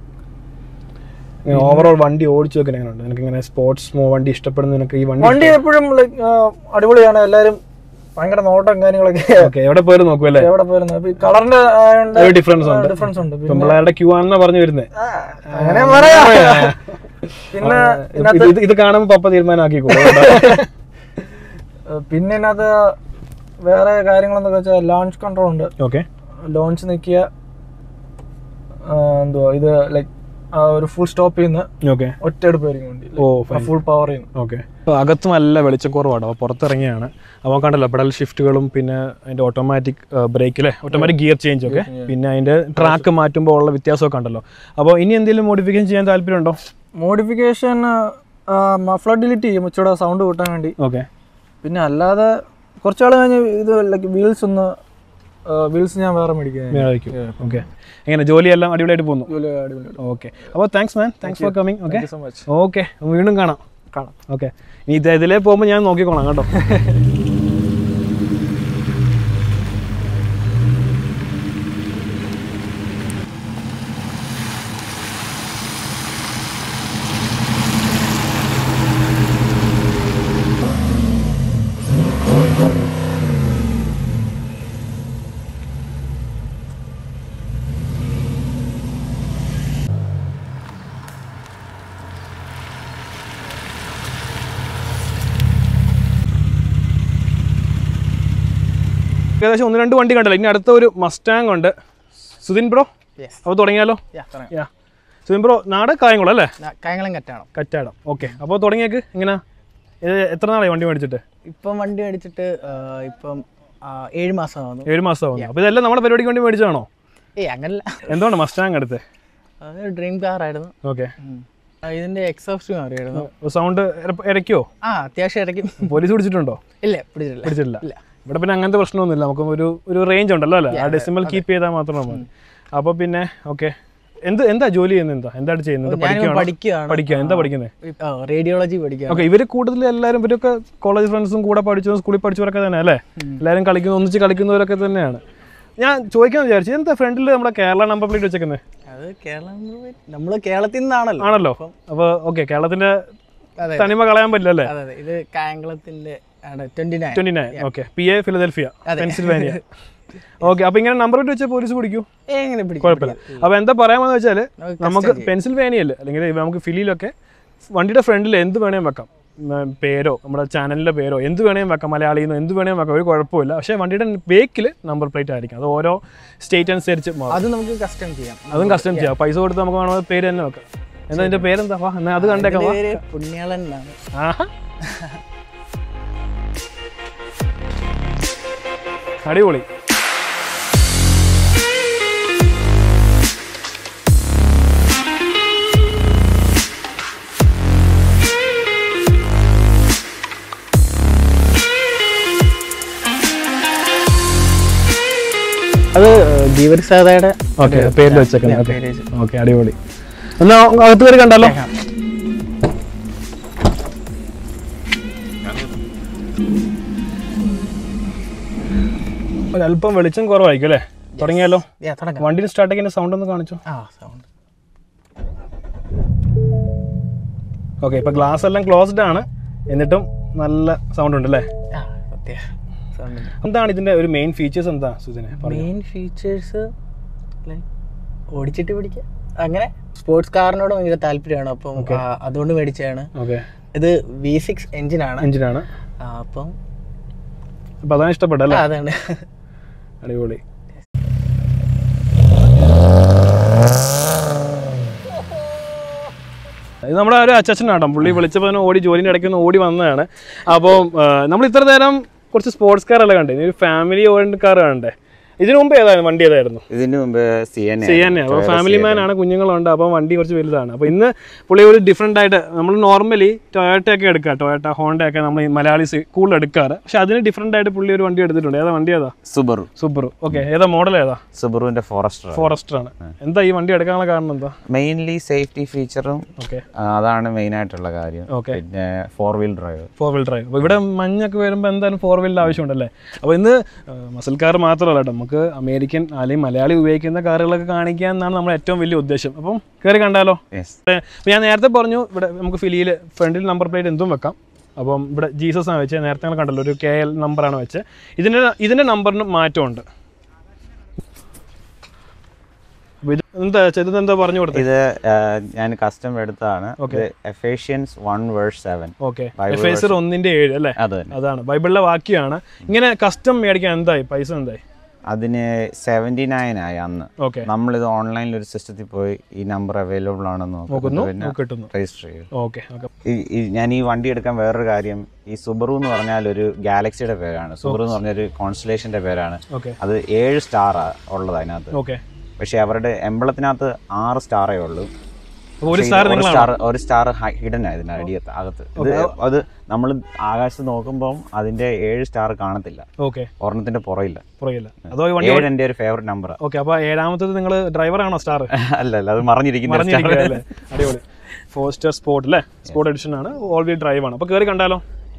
[SPEAKER 2] overall വണ്ടി ഓടിച്ചു വെക്കാൻ എങ്ങനെയുണ്ട് നിനക്ക് ഇങ്ങനെ സ്പോർട്സ് വണ്ടി ഇഷ്ടപ്പെടുന്ന നിനക്ക് ഈ വണ്ടി
[SPEAKER 1] വണ്ടി എപ്പോഴും like, ആ, അടിപൊളിയാണ് എല്ലാരും ഭയങ്കര നോട്ടം കാര്യങ്ങളൊക്കെ
[SPEAKER 2] ഓക്കെ എവിടെ പോയാലും നോക്കും അല്ലേ
[SPEAKER 1] എവിടെ പോയിരുന്നത് കളറിന്റെ ആയതുകൊണ്ട്
[SPEAKER 2] ഒരു ഡിഫറൻസ് ഉണ്ട്
[SPEAKER 1] ഡിഫറൻസ് ഉണ്ട്
[SPEAKER 2] ഇപ്പം പിള്ളേരുടെ ക്യൂ ആണെന്നാ പറഞ്ഞു വരുന്നത്
[SPEAKER 1] ആ, അങ്ങനെ പറയാം പിന്നെ
[SPEAKER 2] ഇത് ഇത് ഇത് കാണുമ്പോൾ പപ്പ തീരുമാനമാക്കിക്കോളൂ
[SPEAKER 1] പിന്നെ ഇതിനകത്ത് വേറെ കാര്യങ്ങളെന്നൊക്കെ വെച്ചാൽ ലോഞ്ച് കൺട്രോൾ ഉണ്ട്
[SPEAKER 2] ഓക്കെ
[SPEAKER 1] ലോഞ്ച് നിൽക്കിയ എന്തുവാ ഇത് ലൈക്ക് ഒരു ഫുൾ സ്റ്റോപ്പ് ചെയ്യുന്ന
[SPEAKER 2] ഓക്കെ
[SPEAKER 1] ഒറ്റ എടുപ്പായിരിക്കും വണ്ടി
[SPEAKER 2] ഓ fine.
[SPEAKER 1] ഫുൾ പവർ ചെയ്യുന്നു
[SPEAKER 2] ഓക്കെ അപ്പോൾ അകത്ത് നല്ല വെളിച്ചക്കുറവാണ് അപ്പോൾ പുറത്തിറങ്ങിയാണ് അപ്പോൾ കണ്ടല്ലോ പെഡൽ ഷിഫ്റ്റുകളും പിന്നെ അതിൻ്റെ ഓട്ടോമാറ്റിക് ബ്രേക്കിലെ ഓട്ടോമാറ്റിക് ഗിയർ ചേഞ്ച് ഒക്കെ പിന്നെ അതിൻ്റെ ട്രാക്ക് മാറ്റുമ്പോൾ ഉള്ള വ്യത്യാസമൊക്കെ ഉണ്ടല്ലോ അപ്പോൾ ഇനി എന്തെങ്കിലും മോഡിഫിക്കേഷൻ ചെയ്യാൻ താല്പര്യമുണ്ടോ
[SPEAKER 1] മോഡിഫിക്കേഷൻ ഫ്ലഡിലിറ്റി ചെയ്യും ഇച്ചിരി സൗണ്ട് കൂട്ടാൻ വേണ്ടി
[SPEAKER 2] ഓക്കെ
[SPEAKER 1] പിന്നെ അല്ലാതെ കുറച്ചാൾ കഴിഞ്ഞ് ഇത് ലൈക്ക് വീൽസ് ഒന്ന് വീൽസ് ഞാൻ വേറെ മേടിക്കാൻ
[SPEAKER 2] മേടിക്കും ഓക്കെ എങ്ങനെ ജോലിയെല്ലാം അടിപൊളിയായിട്ട് പോകുന്നു
[SPEAKER 1] അടിപൊളി
[SPEAKER 2] ഓക്കെ അപ്പോൾ thanks man thanks for coming okay
[SPEAKER 1] so much
[SPEAKER 2] okay വീണ്ടും കാണാം
[SPEAKER 1] കാണാം
[SPEAKER 2] ഓക്കെ ഇനി ഇത് ഇതിലേ പോകുമ്പോൾ ഞാൻ നോക്കിക്കോളാം കേട്ടോ ഏകദേശം ഒന്ന് രണ്ട് വണ്ടി കണ്ടല്ലോ ഇനി അടുത്ത ഒരു മസ്റ്റാങ് ഉണ്ട് സുധിൻ ബ്രോ
[SPEAKER 1] യെസ്
[SPEAKER 2] അപ്പോൾ തുടങ്ങിയാലോ
[SPEAKER 1] യാ തുടങ്ങാം
[SPEAKER 2] യാ സുധിൻ ബ്രോ നാട് കായംകുളം അല്ലേ
[SPEAKER 1] ന- കായംകുളം കറ്റാണം
[SPEAKER 2] കറ്റാടം ഓക്കെ അപ്പോൾ തുടങ്ങിയേക്ക് എങ്ങനെയാ ഇത് എത്ര നാളായി വണ്ടി മേടിച്ചിട്ട്
[SPEAKER 1] ഇപ്പം വണ്ടി മേടിച്ചിട്ട് ആ, ഇപ്പം ആ, ഏഴ് മാസമാകുന്നു
[SPEAKER 2] ഏഴ് മാസമാകുന്നു അപ്പോൾ ഇതെല്ലാം നമ്മുടെ പരിപാടിക്ക് വേണ്ടി മേടിച്ചതാണോ
[SPEAKER 1] ഏയ് അങ്ങനല്ല
[SPEAKER 2] എന്തുകൊണ്ട് മസ്റ്റാങ് അടുത്ത്
[SPEAKER 1] അത് ഡ്രീം കാർ ആയിരുന്നു
[SPEAKER 2] ഓക്കെ
[SPEAKER 1] ഉം. ആ, ഇതിന്റെ എക്സോസ്റ്റ് അറിയായിരുന്നു
[SPEAKER 2] സൗണ്ട് ഇരയ്ക്കോ
[SPEAKER 1] ആ അത്യാവശ്യം ഇടയ്ക്ക്
[SPEAKER 2] പോലീസ് പിടിച്ചിട്ടുണ്ടോ
[SPEAKER 1] ഇല്ല പിടിച്ചിട്ടില്ല
[SPEAKER 2] പിടിച്ചിട്ടില്ല
[SPEAKER 1] ഇല്ല.
[SPEAKER 2] ഇവിടെ പിന്നെ അങ്ങനത്തെ പ്രശ്നമൊന്നുമില്ല നമുക്ക് ഒരു ഒരു റേഞ്ച് ഉണ്ടല്ലോ അല്ലേ ആ ഡെസിമൽ കീപ്പ് ചെയ്താൽ മാത്രം മതി അപ്പോൾ പിന്നെ ഓക്കെ എന്ത് എന്താ ജോലി ചെയ്യുന്നത് എന്താ എന്താണ് ചെയ്യുന്നത്
[SPEAKER 1] ഞാനിപ്പോൾ
[SPEAKER 2] പഠിക്കുകയാണോ
[SPEAKER 1] പഠിക്കുകയാണ്
[SPEAKER 2] പഠിക്കുക എന്താ പഠിക്കുന്നത്
[SPEAKER 1] റേഡിയോളജി പഠിക്കുകയാണ്
[SPEAKER 2] ഓക്കെ ഇവർ കൂടുതൽ എല്ലാവരും ഇവരൊക്കെ കോളേജ് ഫ്രണ്ട്സും കൂടെ പഠിച്ചതും സ്കൂളിൽ പഠിച്ചവരൊക്കെ തന്നെ അല്ലേ എല്ലാവരും കളിക്കുന്ന ഒന്നിച്ച് കളിക്കുന്നവരൊക്കെ തന്നെയാണ് ഞാൻ ചോദിക്കാൻ വിചാരിച്ചു എന്താ ഫ്രണ്ടിൽ നമ്മുടെ കേരള നമ്പർ പ്ലേറ്റ് വെച്ചേക്കുന്നത്
[SPEAKER 1] അത് കേരളം നമ്മൾ കേരളത്തിൽ നിന്നാണല്ലോ
[SPEAKER 2] ആണല്ലോ അപ്പോൾ ഓക്കെ കേരളത്തിന്റെ
[SPEAKER 1] അതെ
[SPEAKER 2] തനിമ കളയാൻ പറ്റില്ല അല്ലേ
[SPEAKER 1] അതെ അതെ ഇത് കായംകുളത്തിന്റെ ആണ് twenty nine
[SPEAKER 2] twenty nine okay P A Philadelphia Pennsylvania okay അപ്പോൾ ഇങ്ങനെ നമ്പർ ഇട്ട് വെച്ചാൽ പോലീസ് പിടിക്കൂ
[SPEAKER 1] എങ്ങനെ പിടിക്കും
[SPEAKER 2] കുഴപ്പമില്ല അപ്പോൾ എന്താ പറയാമെന്ന് വെച്ചാൽ
[SPEAKER 1] നമുക്ക്
[SPEAKER 2] നമുക്ക് പെൻസിൽവേനിയയിൽ അല്ലെങ്കിൽ നമുക്ക് ഫിലിയിലൊക്കെ വണ്ടിയുടെ ഫ്രണ്ടിൽ എന്ത് വേണേലും വെക്കാം ഉം, പേരോ നമ്മുടെ ചാനലിൻ്റെ പേരോ എന്ത് വേണേലും വെക്കാം മലയാളിയിൽ നിന്ന് എന്ത് വേണേലും വെക്കാം ഒരു കുഴപ്പമില്ല പക്ഷേ വണ്ടിയുടെ ബേക്കിൽ നമ്പർ പ്ലേറ്റ് ആയിരിക്കും അത് ഓരോ സ്റ്റേറ്റ് അനുസരിച്ച് മാറും
[SPEAKER 1] അത് നമുക്ക് കസ്റ്റം ചെയ്യാം
[SPEAKER 2] അതും കസ്റ്റം ചെയ്യാം പൈസ കൊടുത്ത് നമുക്ക് വേണമെങ്കിൽ പേര് തന്നെ വെക്കാം എന്നാ അതിൻ്റെ പേരെന്താ വാ എന്നാൽ അത് കണ്ടേക്കാം വാ
[SPEAKER 1] പേര് പുണ്യാളൻ എന്നാണ്
[SPEAKER 2] ആഹാ. അടിപൊളി
[SPEAKER 1] അത് ദീപക് സാദയുടെ
[SPEAKER 2] ഓക്കെ പേരിൽ വെച്ചേക്കാം ഓക്കെ
[SPEAKER 1] പേര് വെച്ച്.
[SPEAKER 2] ഓക്കെ അടിപൊളി എന്നാ അകത്ത് കയറി കണ്ടല്ലോ ഒരല്പം വെളിച്ചം കുറവായിരിക്കും അല്ലേ തുടങ്ങിയാലോ
[SPEAKER 1] യാ തുടങ്ങാം
[SPEAKER 2] വണ്ടിന് സ്റ്റാർട്ട് ചെയ്യുന്ന സൗണ്ട് ഒന്ന് കാണിച്ചോ
[SPEAKER 1] ആ സൗണ്ട്
[SPEAKER 2] ഓക്കെ ഇപ്പൊ ഗ്ലാസ് എല്ലാം ക്ലോസ്ഡ് ആണ് എന്നിട്ടും നല്ല സൗണ്ട് ഉണ്ട് അല്ലേ
[SPEAKER 1] ആ സത്യ സൗണ്ട്
[SPEAKER 2] എന്താണ് ഇതിന്റെ ഒരു മെയിൻ ഫീച്ചേഴ്സ് എന്താ സുജിനെ
[SPEAKER 1] മെയിൻ ഫീച്ചേഴ്സ് ലൈക്ക് ഓടിച്ചിട്ട് പിടിക്കുക അങ്ങനെ സ്പോർട്സ് കാറിനോട് ഭയങ്കര താല്പര്യമാണ് അപ്പം ആ, അതുകൊണ്ട് മേടിച്ചതാണ്
[SPEAKER 2] ഓക്കെ
[SPEAKER 1] ഇത് വി സിക്സ് എഞ്ചിനാണ്
[SPEAKER 2] എഞ്ചിനാണ്
[SPEAKER 1] അപ്പം
[SPEAKER 2] അപ്പൊ അതാണ് ഇഷ്ടപ്പെട്ടല്ലേ
[SPEAKER 1] ആ, അതാണ്
[SPEAKER 2] അടിപൊളി ഇത് നമ്മുടെ ഒരു അച്ഛനാട്ടോ പുള്ളി വിളിച്ചപ്പോൾ തന്നെ ഓടി ജോലിൻ്റെ ഇടയ്ക്ക് ഒന്ന് ഓടി വന്നതാണ് അപ്പോൾ നമ്മൾ ഇത്ര നേരം കുറച്ച് സ്പോർട്സ് കാറല്ലേ കണ്ടേ ഇനി ഒരു ഫാമിലി ഓറിയൻറ്റഡ് കാർ കണ്ടേ ഇതിനു മുമ്പ് ഏതായിരുന്നു വണ്ടി ഏതായിരുന്നു
[SPEAKER 4] ഇതിനു മുമ്പ് സി എൻ
[SPEAKER 2] ചെയ്യാൻ അപ്പോൾ ഫാമിലി മാൻ ആണ് കുഞ്ഞുങ്ങളുണ്ട് അപ്പോൾ വണ്ടി കുറച്ച് വലുതാണ് അപ്പോൾ ഇന്ന് പുള്ളി ഒരു ഡിഫറെൻ്റ് ആയിട്ട് നമ്മൾ നോർമലി ടൊയോട്ട ഒക്കെ എടുക്കുക ടൊയോട്ട ഹോണ്ട ഒക്കെ നമ്മൾ ഈ മലയാളീസ് കൂടുതൽ എടുക്കാറ് പക്ഷെ അതിന് ഡിഫറെൻ്റ് ആയിട്ട് പുള്ളി ഒരു വണ്ടി എടുത്തിട്ടുണ്ട് ഏതാ വണ്ടി ഏതാ
[SPEAKER 4] സുബറു
[SPEAKER 2] സൂപ്പർ ഓക്കെ ഏതാ മോഡൽ ഏതാ
[SPEAKER 4] സുബറുവിന്റെ ഫോറസ്റ്റർ
[SPEAKER 2] ഫോറസ്റ്റർ ആണ് എന്താ ഈ വണ്ടി എടുക്കാനുള്ള കാരണം എന്താ
[SPEAKER 4] മെയിൻലി സേഫ്റ്റി ഫീച്ചറും
[SPEAKER 2] ഓക്കെ
[SPEAKER 4] അതാണ് മെയിൻ ആയിട്ടുള്ള കാര്യം
[SPEAKER 2] Okay.
[SPEAKER 4] പിന്നെ four wheel drive
[SPEAKER 2] four wheel drive അപ്പോൾ ഇവിടെ മഞ്ഞൊക്കെ വരുമ്പോൾ എന്തായാലും ഫോർ വീലിൻ്റെ ആവശ്യമുണ്ടല്ലേ അപ്പോൾ ഇന്ന് മസിൽ കാർ മാത്രമല്ല കേട്ടോ നമുക്ക് അമേരിക്കൻ അല്ലെങ്കിൽ മലയാളി ഉപയോഗിക്കുന്ന കാറുകളൊക്കെ കാണിക്കുക എന്നാണ് നമ്മുടെ ഏറ്റവും വലിയ ഉദ്ദേശം അപ്പം കയറി കണ്ടാലോ
[SPEAKER 4] യെസ്
[SPEAKER 2] അപ്പോൾ ഞാൻ നേരത്തെ പറഞ്ഞു ഇവിടെ നമുക്ക് ഫിലിയിൽ ഫ്രണ്ടിൽ നമ്പർ പ്ലേറ്റ് എന്തും വെക്കാം അപ്പം ഇവിടെ ജീസസ് ആണ് വെച്ചത് നേരത്തെ നിങ്ങൾ കണ്ടല്ലോ ഒരു കെ എൽ നമ്പറാണ് വെച്ചത് ഇതിൻ്റെ ഇതിൻ്റെ നമ്പറിന് മാറ്റമുണ്ട് അപ്പോൾ ഇത് എന്താ വെച്ചാൽ ഇത് എന്താ പറഞ്ഞു കൊടുത്തത്
[SPEAKER 4] ഇത് ആ, ഞാൻ കസ്റ്റം എടുത്തതാണ് എഫേഷ്യൻസ് വൺ വേഴ്സ് സെവൻ
[SPEAKER 2] ഓക്കെ എഫ് ഒന്നിൻ്റെ ഏഴ് അല്ലേ
[SPEAKER 4] അത് തന്നെ
[SPEAKER 2] അതാണ് ബൈബിളിലെ വാക്യമാണ് ഇങ്ങനെ കസ്റ്റം മേടിക്കാൻ എന്തായി പൈസ എന്തായി
[SPEAKER 4] അതിന് സെവൻറ്റി നയൻ ആയി അന്ന്
[SPEAKER 2] ഓക്കെ
[SPEAKER 4] നമ്മളിത് ഓൺലൈനിൽ ഒരു സിസ്റ്റത്തിൽ പോയി ഈ നമ്പർ അവൈലബിൾ ആണെന്ന്
[SPEAKER 2] നോക്കുന്നു
[SPEAKER 4] നോക്കുന്നു പിന്നെ
[SPEAKER 2] കിട്ടുന്നു
[SPEAKER 4] രജിസ്റ്റർ ചെയ്തു
[SPEAKER 2] ഓക്കെ ഓക്കെ
[SPEAKER 4] ഈ- ഈ ഞാൻ ഈ വണ്ടി എടുക്കാൻ വേറൊരു കാര്യം ഈ സുബറു എന്ന് പറഞ്ഞാൽ ഒരു ഗാലക്സിയുടെ പേരാണ് സുബറു എന്ന് പറഞ്ഞൊരു കോൺസ്റ്റലേഷന്റെ പേരാണ്
[SPEAKER 2] ഓക്കെ
[SPEAKER 4] അത് ഏഴ് സ്റ്റാർ ഉള്ളത് അതിനകത്ത്
[SPEAKER 2] ഓക്കെ
[SPEAKER 4] പക്ഷെ അവരുടെ എംബളത്തിനകത്ത് ആറ് സ്റ്റാറേ ഉള്ളൂ
[SPEAKER 2] അപ്പോൾ ഒരു
[SPEAKER 4] പക്ഷേ
[SPEAKER 2] സ്റ്റാർ
[SPEAKER 4] ഇത് ഒരു
[SPEAKER 2] നിങ്ങളാണ്
[SPEAKER 4] സ്റ്റാർ ഒരു സ്റ്റാർ ഹിഡൻ ആയി ഇതിന്റെ അടിയത്ത് അകത്ത് ഇത് അത് നമ്മൾ ആകാശത്ത് നോക്കുമ്പോൾ അതിന്റെ ഏഴ് സ്റ്റാർ കാണത്തില്ല
[SPEAKER 2] ഓക്കെ
[SPEAKER 4] ഒരെണ്ണത്തിന്റെ പുറയില്ല
[SPEAKER 2] പുറകില്ല അതോ ഈ വണ്ടി
[SPEAKER 4] ഏഴ് എൻ്റെ ഒരു ഫേവററ്റ് നമ്പർ
[SPEAKER 2] ഓക്കെ അപ്പോൾ ഏഴാമത്തത് നിങ്ങൾ ഡ്രൈവറാണോ സ്റ്റാർ
[SPEAKER 4] അല്ല അല്ല അത് മറിഞ്ഞിരിക്കുന്ന star.
[SPEAKER 2] പറഞ്ഞിരിക്കുകയല്ലേ അടിപൊളി ഫോസ്റ്റർ സ്പോർട്ട് അല്ലേ സ്പോർട്ട് എഡിഷൻ ആണ് ഓൾ വീൽ ഡ്രൈവ് ആണ് അപ്പോൾ കയറി കണ്ടാലോ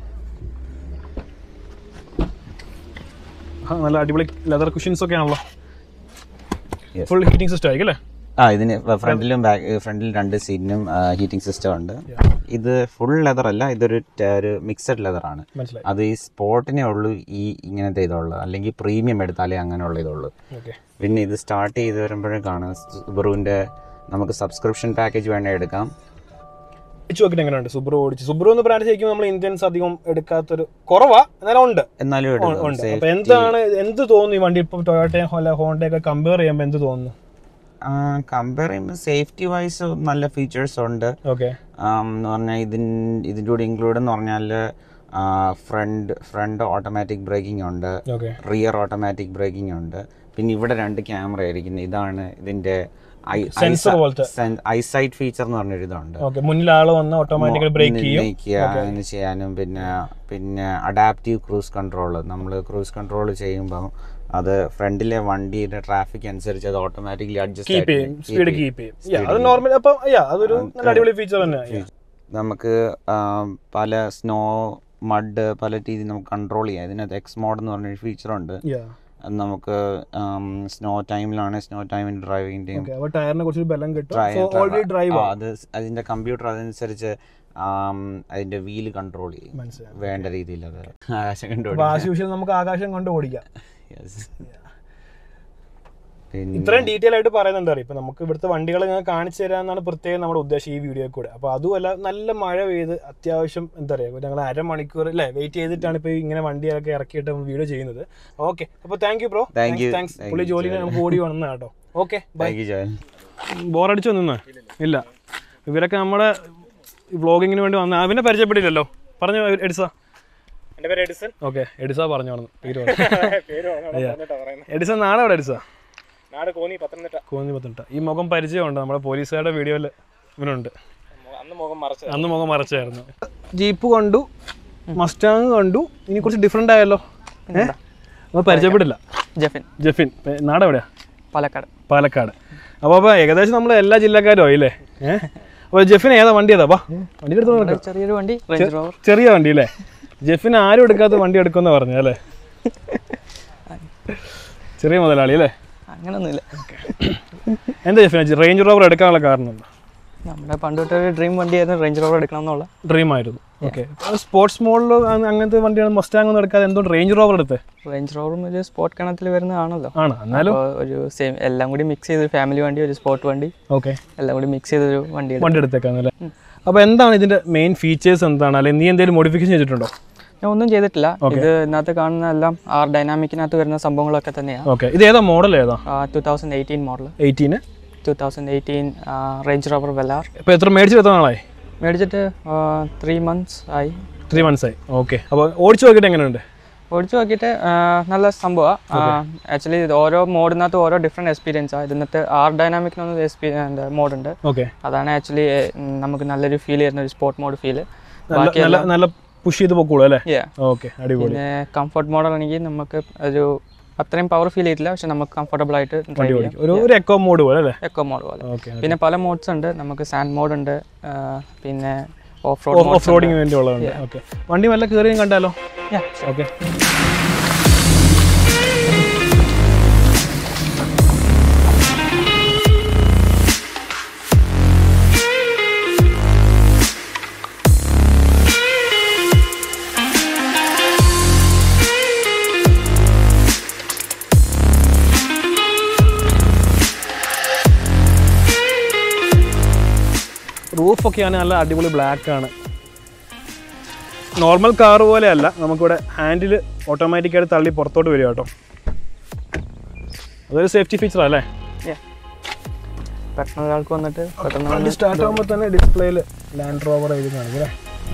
[SPEAKER 2] ആ, നല്ല അടിപൊളി ലെതർ കുഷൻസ് ഒക്കെ ആണല്ലോ
[SPEAKER 4] Yes.
[SPEAKER 2] ഫുൾ ഹീറ്റിംഗ് സിസ്റ്റം ആയിരിക്കും അല്ലേ
[SPEAKER 4] ആ ഇതിന് ഫ്രണ്ടിലും ബാക്ക് ഫ്രണ്ടിൽ രണ്ട് സീറ്റിനും ഹീറ്റിംഗ് സിസ്റ്റം ഉണ്ട് ഇത് ഫുൾ ലെതർ അല്ല ഇതൊരു ట- ഒരു മിക്സഡ് ലെതർ ആണ്
[SPEAKER 2] മനസ്സിലായി
[SPEAKER 4] അത് ഈ സ്പോർട്ടിനെ ഉള്ളൂ ഈ ഇങ്ങനത്തെ ഇതുള്ളത് അല്ലെങ്കിൽ പ്രീമിയം എടുത്താലേ അങ്ങനെയുള്ള ഇതുള്ളൂ
[SPEAKER 2] ഓക്കെ
[SPEAKER 4] പിന്നെ ഇത് സ്റ്റാർട്ട് ചെയ്ത് വരുമ്പോഴേക്കാണ് സുബറുവിൻ്റെ നമുക്ക് സബ്സ്ക്രിപ്ഷൻ പാക്കേജ് വേണേൽ എടുക്കാം
[SPEAKER 2] ഓടിച്ചു നോക്കിയിട്ട് എങ്ങനെയുണ്ട് സുബ്രു ഓടിച്ചു സുബ്രു എന്ന് ബ്രാൻഡ് ശരിക്കും നമ്മൾ ഇന്ത്യൻസ് അധികം എടുക്കാത്തൊരു കുറവാ എന്നാലും ഉണ്ട്
[SPEAKER 4] എന്നാലും
[SPEAKER 2] ഉ-
[SPEAKER 4] എടുക്കും.
[SPEAKER 2] ഉണ്ട്
[SPEAKER 4] Safety-
[SPEAKER 2] അപ്പൊ എന്താണ് എന്ത് തോന്നുന്നു ഈ വണ്ടി ഇപ്പൊ ടൊയോട്ടയും ഹോണ്ടയൊക്കെ കമ്പയർ ചെയ്യുമ്പോൾ എന്ത് തോന്നുന്നു
[SPEAKER 4] ആ കമ്പയർ ചെയ്യുമ്പോൾ സേഫ്റ്റി വൈസ് നല്ല ഫീച്ചേഴ്സ് ഉണ്ട്
[SPEAKER 2] ഓക്കെ
[SPEAKER 4] ആം, എന്ന് പറഞ്ഞാൽ ഇതിൻ ഇതിൻ്റെ കൂടെ ഇൻക്ലൂഡ് എന്ന് പറഞ്ഞാൽ ഫ്രണ്ട് ഫ്രണ്ട് ഓട്ടോമാറ്റിക് ബ്രേക്കിംഗ് ഉണ്ട്
[SPEAKER 2] ഓക്കെ
[SPEAKER 4] റിയർ ഓട്ടോമാറ്റിക് ബ്രേക്കിംഗ് ഉണ്ട് പിന്നെ ഇവിടെ രണ്ട് ക്യാമറ ആയിരിക്കുന്നത് ഇതാണ് ഇതിന്റെ
[SPEAKER 2] Sensor പോലത്തെ.
[SPEAKER 4] ഐസൈറ്റ് ഫീച്ചർ എന്ന് പറഞ്ഞൊരു ഇതുണ്ട്
[SPEAKER 2] ഓക്കെ മുന്നിൽ ആള് വന്ന് ഓട്ടോമാറ്റിക്കലി ബ്രേക്ക് ചെയ്യും
[SPEAKER 4] Brake ചെയ്യുക, അങ്ങനെ ചെയ്യാനും പിന്നെ പിന്നെ അഡാപ്റ്റീവ് ക്രൂസ് കൺട്രോൾ നമ്മൾ ക്രൂസ് കൺട്രോൾ ചെയ്യുമ്പോൾ അത് ഫ്രണ്ടിലെ വണ്ടിയുടെ ട്രാഫിക് അനുസരിച്ച് അത് ഓട്ടോമാറ്റിക്കലി അഡ്ജസ്റ്റ്
[SPEAKER 2] കീപ്പ് ചെയ്യും സ്പീഡ് കീപ്പ് ചെയ്യും Yeah, അത് നോർമൽ അപ്പൊ yeah, അതൊരു നല്ല അടിപൊളി ഫീച്ചർ തന്നെയാണ്
[SPEAKER 4] നമുക്ക് ആ, പല സ്നോ മഡ് പല രീതിയിൽ നമുക്ക് കൺട്രോൾ ചെയ്യാം ഇതിനകത്ത് എക്സ് മോഡ് എന്ന് പറഞ്ഞൊരു ഫീച്ചറുണ്ട് അത് നമുക്ക് സ്നോ ടൈമിലാണ് സ്നോ ടൈമിൽ ഡ്രൈവിങ്ങിൻ്റെയും
[SPEAKER 2] ഓക്കെ അപ്പൊ ടയറിനെ കുറിച്ച് ബലം കിട്ടും ഓൾറെഡി ഡ്രൈവ്
[SPEAKER 4] അത് അതിന്റെ കമ്പ്യൂട്ടർ അതനുസരിച്ച് ആം, അതിന്റെ വീല് കൺട്രോൾ ചെയ്യും
[SPEAKER 2] മനസ്സിലായി
[SPEAKER 4] വേണ്ട രീതിയിൽ അത് ആകാശം
[SPEAKER 2] അപ്പൊ
[SPEAKER 4] കണ്ടുപിടിക്കും
[SPEAKER 2] ആസ് യൂഷ്വൽ നമുക്ക് ആകാശം കൊണ്ട് ഓടിക്കാം
[SPEAKER 4] Yes. പിന്നെ
[SPEAKER 2] ഇത്രയും ഡീറ്റെയിൽ ആയിട്ട് പറയുന്നുണ്ട് അറിയാം ഇപ്പൊ നമുക്ക് ഇവിടുത്തെ വണ്ടികൾ ഇങ്ങനെ കാണിച്ചു തരാന്നാണ് പ്രത്യേകം നമ്മുടെ ഉദ്ദേശം ഈ വീഡിയോ കൂടെ അപ്പൊ അതുമല്ല നല്ല മഴ പെയ്ത് അത്യാവശ്യം എന്താ പറയുക ഞങ്ങൾ അരമണിക്കൂർ അല്ലേ വെയിറ്റ് ചെയ്തിട്ടാണ് ഇപ്പൊ ഇങ്ങനെ വണ്ടികളൊക്കെ ഇറക്കിയിട്ട് വീഡിയോ ചെയ്യുന്നത് ഓക്കെ അപ്പൊ thank you bro
[SPEAKER 4] Thank you.
[SPEAKER 2] Thanks
[SPEAKER 4] Thank
[SPEAKER 2] പുള്ളി
[SPEAKER 4] you,
[SPEAKER 2] ജോലി
[SPEAKER 4] Joel.
[SPEAKER 2] നമുക്ക് ഓടി വന്ന കേട്ടോ okay bye
[SPEAKER 4] Thank you, Joel.
[SPEAKER 2] ബോറടിച്ചു നിന്ന് ഇല്ല ഇവരൊക്കെ നമ്മുടെ വ്ളോഗിങ്ങിന് വേണ്ടി വന്ന അവനെ പരിചയപ്പെട്ടില്ലല്ലോ പറഞ്ഞു എഡിസ
[SPEAKER 5] എന്റെ പേര് എഡിസൺ
[SPEAKER 2] ഓക്കെ എഡിസ പറഞ്ഞു പേര്
[SPEAKER 5] പേര് പറഞ്ഞിട്ടാ പറയുന്നത്
[SPEAKER 2] എഡിസൺ നാളെ എവിടെ എഡിസ
[SPEAKER 5] നാട് കോന്നി പത്തനംതിട്ട
[SPEAKER 2] കോന്നി പത്തിട്ട ഈ മുഖം പരിചയമുണ്ട് നമ്മുടെ പോലീസുകാരുടെ വീഡിയോയിൽ ഇവനുണ്ട്
[SPEAKER 5] അന്ന് മുഖം മറച്ചത്
[SPEAKER 2] അന്ന് മുഖം മറച്ചായിരുന്നു ജീപ്പ് കണ്ടു മസ്റ്റാങ് കണ്ടു ഇനി കുറച്ച് ഡിഫറെൻ്റ് ആയല്ലോ ഏഹ് അപ്പോൾ പരിചയപ്പെടില്ല
[SPEAKER 6] ജെഫിൻ
[SPEAKER 2] ജെഫിൻ ഏ, നാട് എവിടെയാ
[SPEAKER 6] പാലക്കാട്
[SPEAKER 2] പാലക്കാട് അപ്പോൾ അപ്പോൾ ഏകദേശം നമ്മൾ എല്ലാ ജില്ലക്കാരും ആയില്ലേ ഏഹ് അപ്പോൾ ജെഫിൻ ഏതാ വണ്ടി ഏതാ വാ വണ്ടി എടുത്ത് നോക്കാം
[SPEAKER 6] ചെറിയൊരു വണ്ടി റേഞ്ച് റോവർ
[SPEAKER 2] ചെറിയ വണ്ടി അല്ലേ ജെഫിൻ ആരും എടുക്കാത്ത വണ്ടി എടുക്കുമെന്ന് പറഞ്ഞു അല്ലേ ചെറിയ മുതലാളി അല്ലേ
[SPEAKER 6] അങ്ങനൊന്നുമില്ല
[SPEAKER 2] എന്താ ജെഫിൻ റേഞ്ച് റോവർ എടുക്കാനുള്ള കാരണം എന്താ
[SPEAKER 6] നമ്മുടെ പണ്ട് തൊട്ടൊരു ഡ്രീം വണ്ടിയായിരുന്നു റേഞ്ച് റോവർ എടുക്കണം എന്നുള്ള
[SPEAKER 2] ഡ്രീം ആയിരുന്നു ഓക്കെ സ്പോർട്സ് മോഡിൽ അങ്ങനത്തെ വണ്ടിയാണ് മസ്റ്റാങ് ഒന്നും എടുക്കാതെ എന്തുകൊണ്ട് റേഞ്ച് റോവർ എടുത്തത്
[SPEAKER 6] റേഞ്ച് റോവറും ഒരു സ്പോർട്ട് കണത്തിൽ വരുന്നതാണല്ലോ
[SPEAKER 2] ആണ് എന്നാലും
[SPEAKER 6] അപ്പോൾ ഒരു സെയിം എല്ലാം കൂടി മിക്സ് ചെയ്തൊരു ഫാമിലി വണ്ടി ഒരു സ്പോർട്ട് വണ്ടി
[SPEAKER 2] ഓക്കെ
[SPEAKER 6] എല്ലാം കൂടി മിക്സ് ചെയ്തൊരു വണ്ടി എടുത്തു.
[SPEAKER 2] വണ്ടി എടുത്തേക്കാന്നല്ലേ അപ്പോൾ എന്താണ് ഇതിന്റെ മെയിൻ ഫീച്ചേഴ്സ് എന്താണ് അല്ലെങ്കിൽ നീ എന്തെങ്കിലും മോഡിഫിക്കേഷൻ ചെയ്തിട്ടുണ്ടോ
[SPEAKER 6] ഞാൻ ഒന്നും ചെയ്തിട്ടില്ല ഇത് ഇതിനകത്ത് കാണുന്ന എല്ലാം ആർ ഡൈനാമിക്കിനകത്ത് വരുന്ന സംഭവങ്ങളൊക്കെ തന്നെയാണ്
[SPEAKER 2] ഓക്കെ ഇത് ഏതാ മോഡൽ ഏതാ
[SPEAKER 6] ടു തൗസൻഡ് എയ്റ്റീൻ മോഡൽ
[SPEAKER 2] എയ്റ്റീന്
[SPEAKER 6] two thousand eighteen Range Rover Velar
[SPEAKER 2] ഇപ്പോൾ എത്ര മേടിച്ചിട്ട് എത്ര നാളായി
[SPEAKER 6] മേടിച്ചിട്ട് ത്രീ മന്ത്സ് ആയി
[SPEAKER 2] ത്രീ മന്ത്സ് ആയി ഓക്കെ അപ്പോൾ ഓടിച്ചു നോക്കിയിട്ട് എങ്ങനെയുണ്ട്
[SPEAKER 6] ഓടിച്ചു നോക്കിയിട്ട് ആ, നല്ല സംഭവമാണ് ആക്ച്വലി ഓരോ മോഡിനകത്ത് ഓരോ ഡിഫറെൻറ്റ് എക്സ്പീരിയൻസാണ് ഇതിനകത്ത് ആർ ഡൈനാമിക്കിനൊന്നും എക്സ്പീരിയൻസ് മോഡുണ്ട്
[SPEAKER 2] ഓക്കെ
[SPEAKER 6] അതാണ് ആക്ച്വലി നമുക്ക് നല്ലൊരു ഫീൽ ചെയ്യുന്ന ഒരു സ്പോർട്ട് മോഡ് ഫീൽ
[SPEAKER 2] നല്ല നല്ല നല്ല പുഷ് ചെയ്ത് പൊക്കോളൂ അല്ലേ
[SPEAKER 6] Yeah.
[SPEAKER 2] ഓക്കെ അടിപൊളി
[SPEAKER 6] പിന്നെ കംഫർട്ട് മോഡൽ ആണെങ്കിൽ നമുക്ക് ഒരു അത്രയും പവർ ഫീൽ ചെയ്തില്ല പക്ഷെ നമുക്ക് കംഫർട്ടബിൾ ആയിട്ട്
[SPEAKER 2] വണ്ടി
[SPEAKER 6] ഡ്രൈവ്
[SPEAKER 2] ഓടിക്കും ഒരു ഒരു എക്കോ മോഡ് പോലെ അല്ലേ
[SPEAKER 6] ചെയ്യാം എക്കോ മോഡ് പോലെ
[SPEAKER 2] ഓക്കെ
[SPEAKER 6] പിന്നെ പല മോഡ്സ് ഉണ്ട് നമുക്ക് സാൻഡ് മോഡ് ഉണ്ട് ആ, പിന്നെ ഓഫ് റോഡ്
[SPEAKER 2] ഓഫ് റോഡിങ് വേണ്ടി ഉള്ളതുണ്ട് ഓക്കെ വണ്ടി വല്ല കയറിയും കണ്ടാലോ ഓക്കെ റൂഫൊക്കെയാണ് നല്ല അടിപൊളി ബ്ലാക്ക് ആണ് നോർമൽ കാർ പോലെയല്ല നമുക്കിവിടെ ഹാൻഡിൽ ഓട്ടോമാറ്റിക്കായിട്ട് തള്ളി പുറത്തോട്ട് വരിക കേട്ടോ അതൊരു സേഫ്റ്റി ഫീച്ചർ അല്ലേ
[SPEAKER 6] പെട്ടെന്ന് ഒരാൾക്ക് വന്നിട്ട് പെട്ടെന്ന്
[SPEAKER 2] വണ്ടി സ്റ്റാർട്ട് ആകുമ്പോൾ തന്നെ ഡിസ്പ്ലേയിൽ ലാൻഡ് റോവർ എഴുതി കാണിക്കും